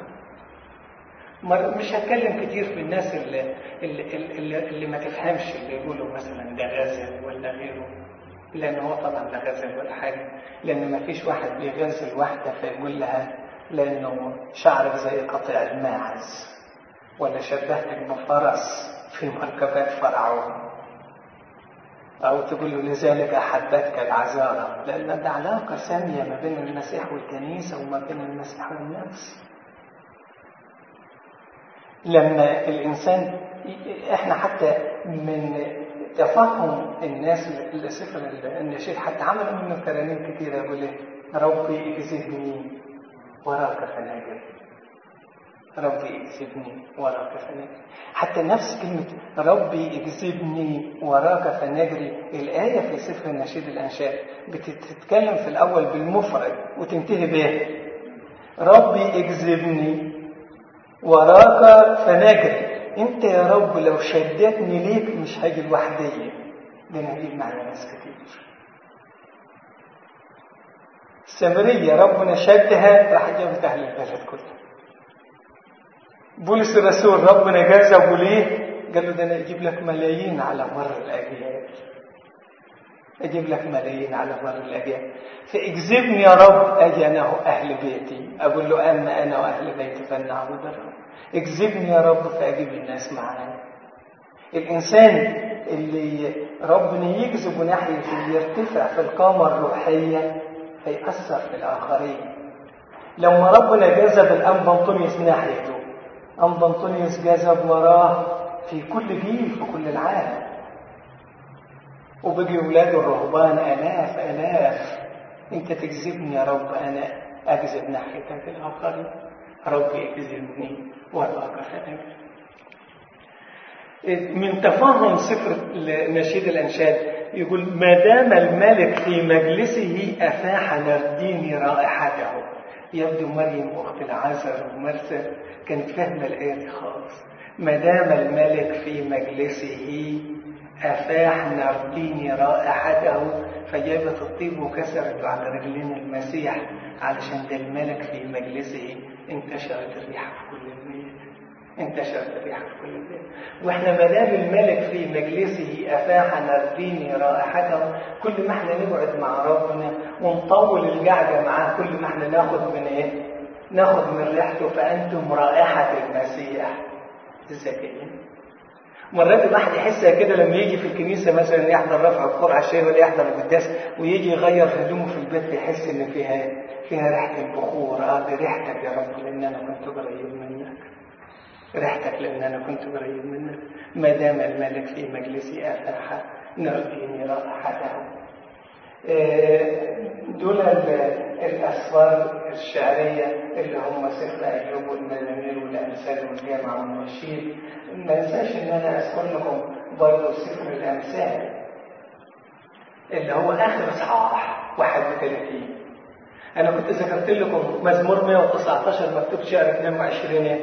مش هتكلم كتير في الناس اللي, اللي, اللي, اللي ما تفهمش اللي يقولوا مثلا ده غزل ولا غيره لأن هو طبعا لا غزل ولا حاجة لأن ما فيش واحد بيغزل واحدة فيقول لها لأنه شعرك زي قطع الماعز ولا شبهتك بفرس في مركبات فرعون أو تقول له لذلك أحبتك العذارى لأن ده علاقة سامية ما بين المسيح والكنيسة وما بين المسيح والنفس لما الإنسان إحنا حتى من تفهم الناس لسفر النشيد حتى عملوا منه ترانيم كتيرة يقول إيه ربي اجذبني وراك فناجر ربي اكذبني وراك فنجري حتى نفس كلمة ربي اكذبني وراك فنجري الآية في سفر النشيد الأنشاد بتتكلم في الأول بالمفرد وتنتهي به ربي اكذبني وراك فنجري انت يا رب لو شدتني ليك مش هاجي لوحدي ده انا هجيب معايا ناس كتير السامرية ربنا شدها راح جابت أهل البلد كلها بولس الرسول ربنا جذبه ليه قال له ده انا اجيب لك ملايين على مر الاجيال اجيب لك ملايين على مر الاجيال فاجذبني يا رب اجي انا هو اهل بيتي اقول له اما انا واهل بيتي فلنعبد الرب اجذبني يا رب فاجيب الناس معايا الانسان اللي ربنا يجذبه ناحيه اللي يرتفع في القامه الروحيه هيأثر في الاخرين لما ربنا جذب الانبا انطونيوس ناحيته أنبا أنطونيوس جذب وراه في كل جيل في كل العالم وبقي أولاده الرهبان آلاف آلاف أنت تجذبني يا رب أنا أجذب ناحيتك الآخرين ربي اجذبني وراك فأجذب من تفهم سفر نشيد الأنشاد يقول ما دام الملك في مجلسه أفاح نردين رائحته يبدو مريم أخت العذر ومرسى كانت فاهمة الآية دي خالص ما دام الملك في مجلسه أفاح نردين رائحته فجابت الطيب وكسرت على رجلين المسيح علشان ده الملك في مجلسه انتشرت الريحة في كل البيت انتشرت الريحة في كل البيت واحنا ما دام الملك في مجلسه أفاح نردين رائحته كل ما احنا نقعد مع ربنا ونطول القعدة معاه كل ما احنا ناخد من ايه ناخد من ريحته فأنتم رائحة المسيح الزكيين مرات الواحد يحسها كده لما يجي في الكنيسة مثلا يحضر رفع القرعة الشيء ولا يحضر القداس ويجي يغير هدومه في البيت يحس ان فيها فيها ريحة البخور اه دي ريحتك يا رب لان انا كنت قريب منك ريحتك لان انا كنت قريب منك ما دام الملك في مجلسي افاح نرجيني رائحته دول الأسوار الشعرية اللي هم سفر أيوب والمزامير والأمثال والجامع والنشيد ما انساش إن أنا أذكر لكم برضه سفر الأمثال اللي هو آخر إصحاح 31 أنا كنت ذكرت لكم مزمور 119 مكتوب شعر 22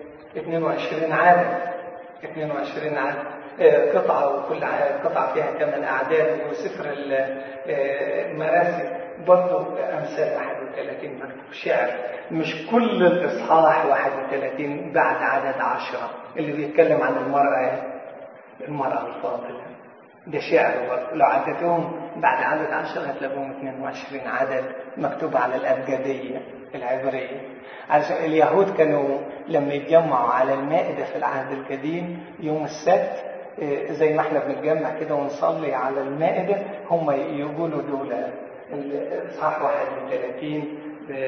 22 عدد 22 عدد قطعة وكل قطعة فيها ثمان أعداد وسفر المراسي برضه أمثال 31 مكتوب شعر مش كل الإصحاح 31 بعد عدد عشرة اللي بيتكلم عن المرأة المرأة الفاضلة ده شعر برضه لو عدتهم بعد عدد عشرة هتلاقوهم 22 عدد مكتوب على الأبجدية العبرية علشان اليهود كانوا لما يتجمعوا على المائدة في العهد القديم يوم السبت زي ما احنا بنتجمع كده ونصلي على المائدة هم يقولوا دول الإصحاح 31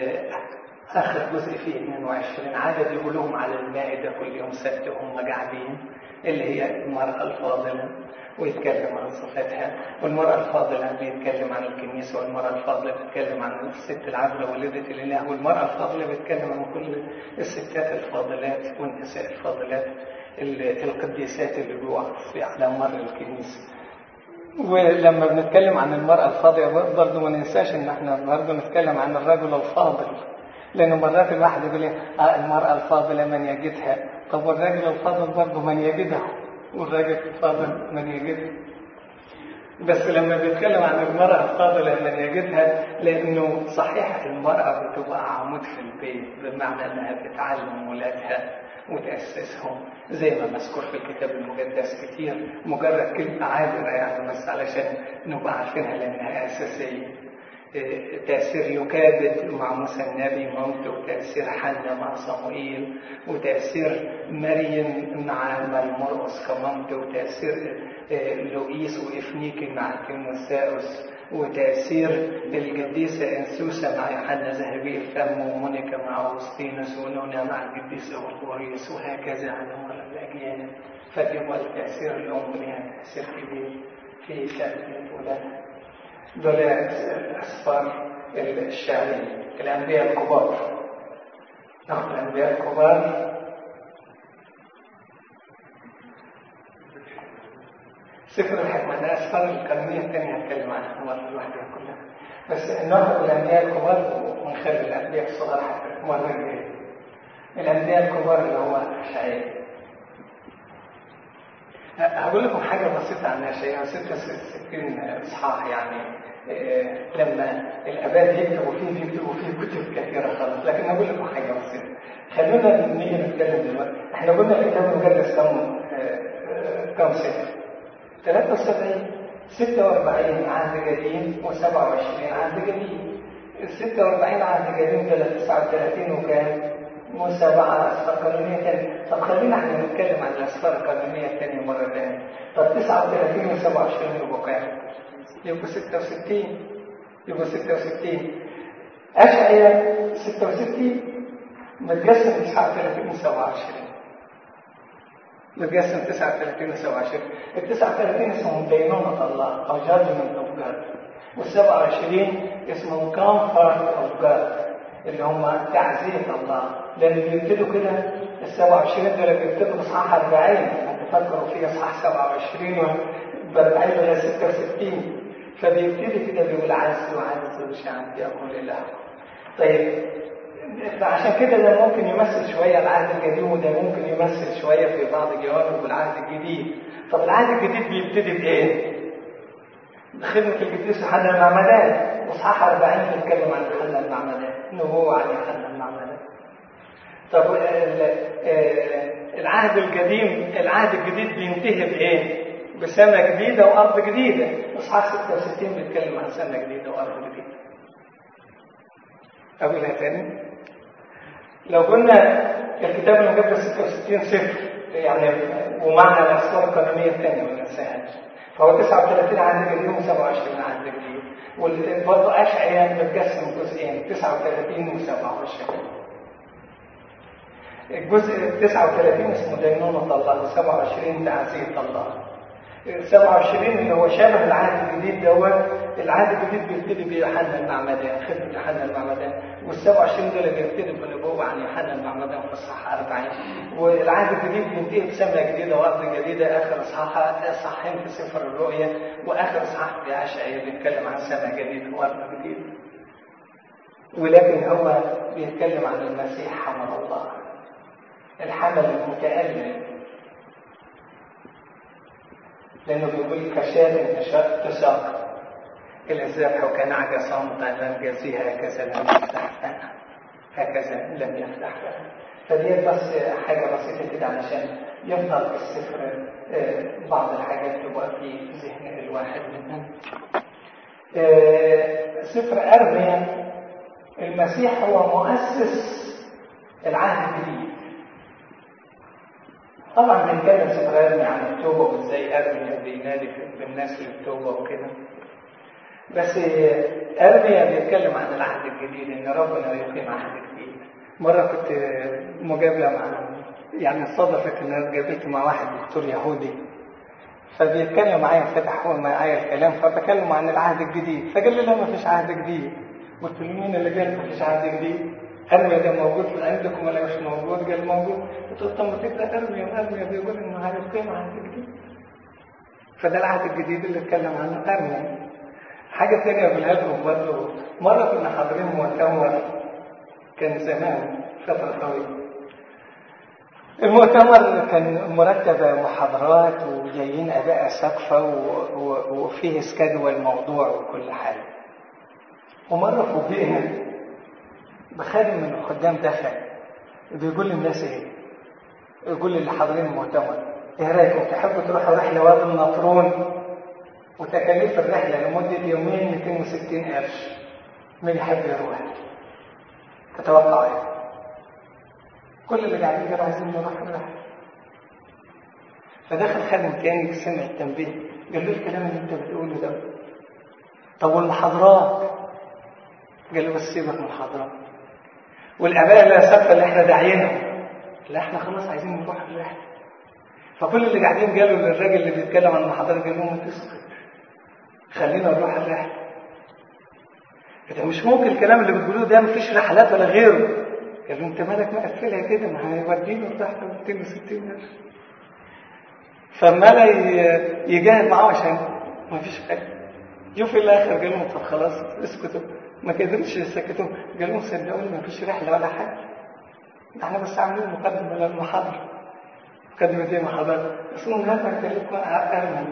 آخر جزء فيه 22 عدد يقولوهم على المائدة كل يوم سبت وهم قاعدين اللي هي المرأة الفاضلة ويتكلم عن صفاتها والمرأة الفاضلة بيتكلم عن الكنيسة والمرأة الفاضلة بيتكلم عن الست العذراء ولدت الإله والمرأة الفاضلة بيتكلم عن كل الستات الفاضلات والنساء الفاضلات القديسات اللي جوه على مر الكنيسة ولما بنتكلم عن المرأة الفاضلة برضه ما ننساش ان احنا برضه نتكلم عن الرجل الفاضل لأنه مرات الواحد يقول لي آه المرأة الفاضلة من يجدها طب والراجل الفاضل برضه من يجده والراجل الفاضل من يجده بس لما بيتكلم عن المرأة الفاضلة من يجدها لأنه صحيح المرأة بتبقى عمود في البيت بمعنى أنها بتعلم ولادها وتأسسهم زي ما مذكور في الكتاب المقدس كتير مجرد كلمة عابرة يعني بس علشان نبقى عارفينها لأنها أساسية تأثير يكابد مع موسى النبي مامته وتأثير حنة مع صموئيل وتأثير مريم مع مرقس كمامته وتأثير لوئيس وإفنيكي مع تيموساوس وتأثير القديسة أنسوسة مع يوحنا ذهبي الفم ومونيكا مع أوسطينوس ونونا مع القديسة غرغوريوس وهكذا على مر الأجيال فيبقى التأثير الأم لها تأثير كبير في تربية ولادها دول الأسفار الشعرية الأنبياء الكبار ناخد الأنبياء الكبار سفر الحكمة ده أسفار القانونية الثانية هتكلم عنها مرة لوحدها كلها بس ناخد الأنبياء الكبار ونخلي الأنبياء الصغار حتى مرة الجاية الأنبياء الكبار اللي هو أشعياء هقول لكم حاجة بسيطة عن أشعياء 66 إصحاح يعني إيه لما الآباء يكتبوا فيه بيكتبوا فيه كتب كثيرة خالص لكن هقول لكم حاجة بسيطة خلونا نيجي نتكلم دلوقتي احنا قلنا الكتاب المقدس كم كم سنة 73 46 عهد قديم و27 عهد جديد ال 46 عهد قديم ده 39 وكام؟ وسبعة أسفار قانونية تانية طب خلينا احنا نتكلم عن الأسفار القانونية التانية مرة تانية طب 39 و27 يبقوا كام؟ يبقوا 66 يبقوا 66 أشعياء 66 متقسم 39 و 27 متقسم 39 و 27 ال 39 اسمهم دينونة الله أو جادجمنت أوف جاد وال 27 اسمهم كومفورت أوف جاد اللي هم تعزية الله لأن بيبتدوا كده ال 27 دول بيبتدوا بإصحاح 40 هتفكروا في إصحاح 27 و 40 لغاية 66 فبيبتدي كده بيقول عز وعز وشعب يقول إله طيب فعشان كده ده ممكن يمثل شوية العهد القديم وده ممكن يمثل شوية في بعض جوانب العهد الجديد طب العهد الجديد بيبتدي بإيه؟ بخدمة القديس يوحنا المعمدان وإصحاح 40 بيتكلم عن يوحنا المعمدان نبوة عن يوحنا المعمدان طب العهد القديم العهد الجديد بينتهي بإيه؟ بسنة جديدة وأرض جديدة إصحاح 66 بيتكلم عن سنة جديدة وأرض جديدة أقولها تاني لو قلنا الكتاب المقدس 66 صفر يعني ومعنى الأسفار القانونية الثانية ما ننساهاش فهو 39 عهد جديد و27 عهد جديد وبرضه أشعياء متقسم جزئين 39 و27 الجزء 39 اسمه دينونة الله 27 تعزية الله 27 اللي هو شبه العهد الجديد دوت العهد الجديد بيبتدي بيوحنا المعمدان خدمة يوحنا المعمدان وال 27 دول بيبتدي بنبوة عن يوحنا المعمدان في الصحة 40 والعهد الجديد بينتهي بسنة جديدة وأرض جديدة آخر إصحاح إصحاحين في سفر الرؤيا وآخر إصحاح في أشعياء بيتكلم عن سنة جديدة وأرض جديدة ولكن هو بيتكلم عن المسيح حمل الله الحمل المتألم لأنه بيقول كشاة تساق إلى الذبح وكنعجة صامتة لم جازيها هكذا لم يفتح فانا هكذا لم يفتح فانا فدي بس حاجة بسيطة كده علشان يفضل في السفر بعض الحاجات تبقى في ذهن الواحد مننا سفر أرميا المسيح هو مؤسس العهد الجديد طبعا بنتكلم سفر ارمي عن التوبه وازاي ارمي بينادي بالناس للتوبه وكده بس ارميا بيتكلم عن العهد الجديد ان ربنا يقيم عهد جديد مره كنت مجابله مع يعني صادفت ان انا اتقابلت مع واحد دكتور يهودي فبيتكلم معايا فتح هو معايا الكلام فبكلم عن العهد الجديد فقال لي لا ما فيش عهد جديد قلت له مين اللي قال ما فيش عهد جديد أرميا ده موجود عندكم ولا مش موجود؟ قال موجود. قلت له طب ما تبقى أرميا أرميا بيقول إنه هيقيم عهد جديد. فده العهد الجديد اللي اتكلم عنه أرميا. حاجة تانية أقولها لكم برضه مرة كنا حاضرين مؤتمر كان زمان فترة طويلة. المؤتمر كان مرتب محاضرات وجايين أداء سقفة وفيه سكادول الموضوع وكل حاجة. ومرة فوجئنا بخادم من الخدام دخل بيقول للناس ايه يقول للي حاضرين المؤتمر ايه رايكم تحبوا تروحوا رحله وادي النطرون وتكاليف الرحله لمده يومين 260 قرش مين يحب يروح تتوقع ايه كل اللي قاعدين كانوا عايزين نروح الرحله فدخل خادم تاني سمع التنبيه قال له الكلام اللي انت بتقوله ده طب والمحاضرات قال له بس سيبك من المحاضرات والاباء اللي سقف اللي احنا داعيينهم لا احنا خلاص عايزين نروح الرحله فكل اللي قاعدين قالوا للراجل اللي بيتكلم عن المحاضرات قال لهم تسكت خلينا نروح الرحله ده مش ممكن الكلام اللي بتقولوه ده مفيش رحلات ولا غيره قال له انت مالك مقفلها كده ما هيودينا تحت 260 قرش فعمال يجاهد معاه عشان ما فيش حاجه جو في الاخر قال لهم طب خلاص اسكتوا ما قدرتش يسكتوا قال لهم صدقوني ما فيش رحله ولا حاجه احنا بس عاملين مقدمه للمحاضره مقدمه ايه محاضره بس من هذا كلمكم ارمي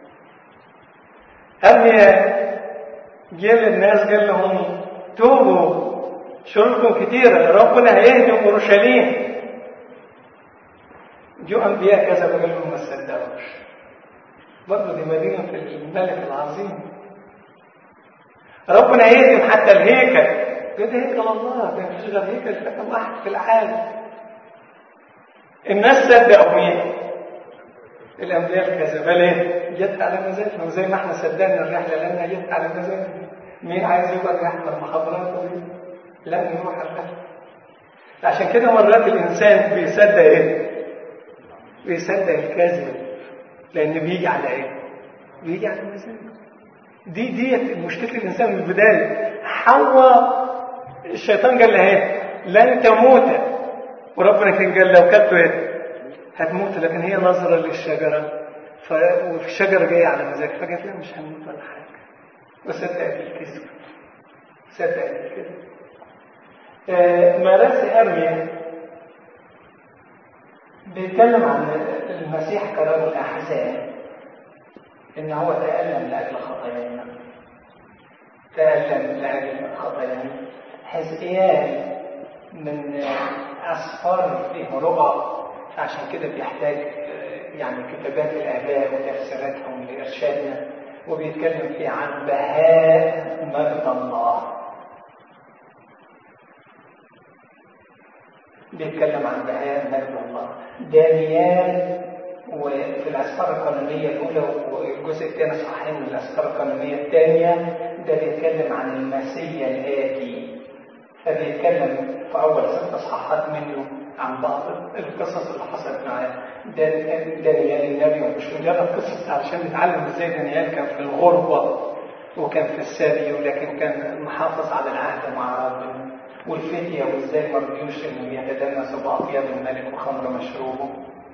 ارمي جه للناس قال لهم توبوا شروركم كتيره ربنا هيهدم اورشليم جو انبياء كذا قال لهم ما تصدقوش برضه دي مدينه الملك العظيم ربنا يهدم حتى الهيكل ده هيكل الله ده مفيش غير هيكل رقم واحد في العالم الناس صدقوا مين؟ الانبياء الكذبه ليه؟ جت على مزاجهم زي ما احنا صدقنا الرحله لانها جت على مزاجهم مين عايز يقعد يحضر محاضرات لا نروح الرحله عشان كده مرات الانسان بيصدق ايه؟ بيصدق الكذب لان بيجي على ايه؟ بيجي على مزاجه دي دي مشكله الانسان من البدايه حواء الشيطان قال لها ايه لن تموت وربنا كان قال لو كلت ايه هتموت لكن هي نظره للشجره ف... وفي الشجره جايه على مزاج فقالت لا مش هنموت ولا حاجه وصدقت الكذب صدقت الكذب آه مراسي ارميا بيتكلم عن المسيح كرجل احزان ان هو تألم لاجل خطايانا تألم لاجل خطايانا حزقيال من أسفار فيه ربع عشان كده بيحتاج يعني كتابات الآباء وتفسيراتهم لإرشادنا وبيتكلم فيه عن بهاء مجد الله بيتكلم عن بهاء مجد الله دانيال وفي الأسفار القانونية الأولى والجزء الثاني صحيح من الأسفار القانونية الثانية ده بيتكلم عن المسيا الآتي فبيتكلم في أول ست إصحاحات منه عن بعض القصص اللي حصلت معاه دانيال النبي ومش مجرد قصص علشان نتعلم ازاي دانيال كان في الغربة وكان في السبي ولكن كان محافظ على العهد مع ربنا والفتية وازاي ما رضيوش انهم يتدنسوا بأطياب الملك وخمر مشروبه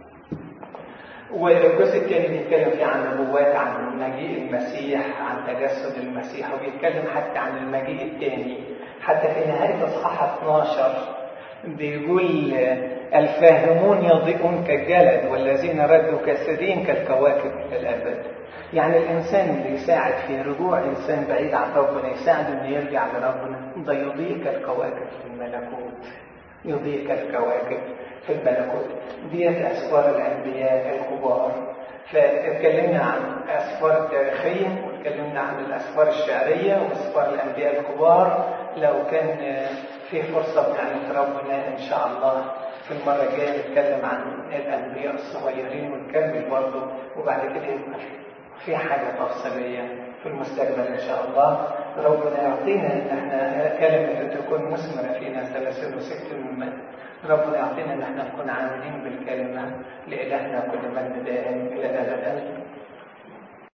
والجزء الثاني بيتكلم فيه عن نبوات عن مجيء المسيح عن تجسد المسيح وبيتكلم حتى عن المجيء الثاني حتى في نهاية اصحاح 12 بيقول الفاهمون يضيئون كالجلد والذين ردوا كاسدين كالكواكب الى الابد يعني الانسان اللي يساعد في رجوع انسان بعيد عن ربنا يساعده انه يرجع لربنا ده يضيء كالكواكب في الملكوت يضيء كالكواكب في الملكوت ديت اسفار الانبياء الكبار فاتكلمنا عن اسفار تاريخيه واتكلمنا عن الاسفار الشعريه واسفار الانبياء الكبار لو كان في فرصه بنعمه ربنا ان شاء الله في المره الجايه نتكلم عن الانبياء الصغيرين ونكمل برضه وبعد كده يبقى في حاجه تفصيليه في المستقبل ان شاء الله ربنا يعطينا ان احنا كلمه تكون مثمره فينا ثلاثين وست من ربنا يعطينا ان احنا نكون عاملين بالكلمه لالهنا كل من دائم الى الابد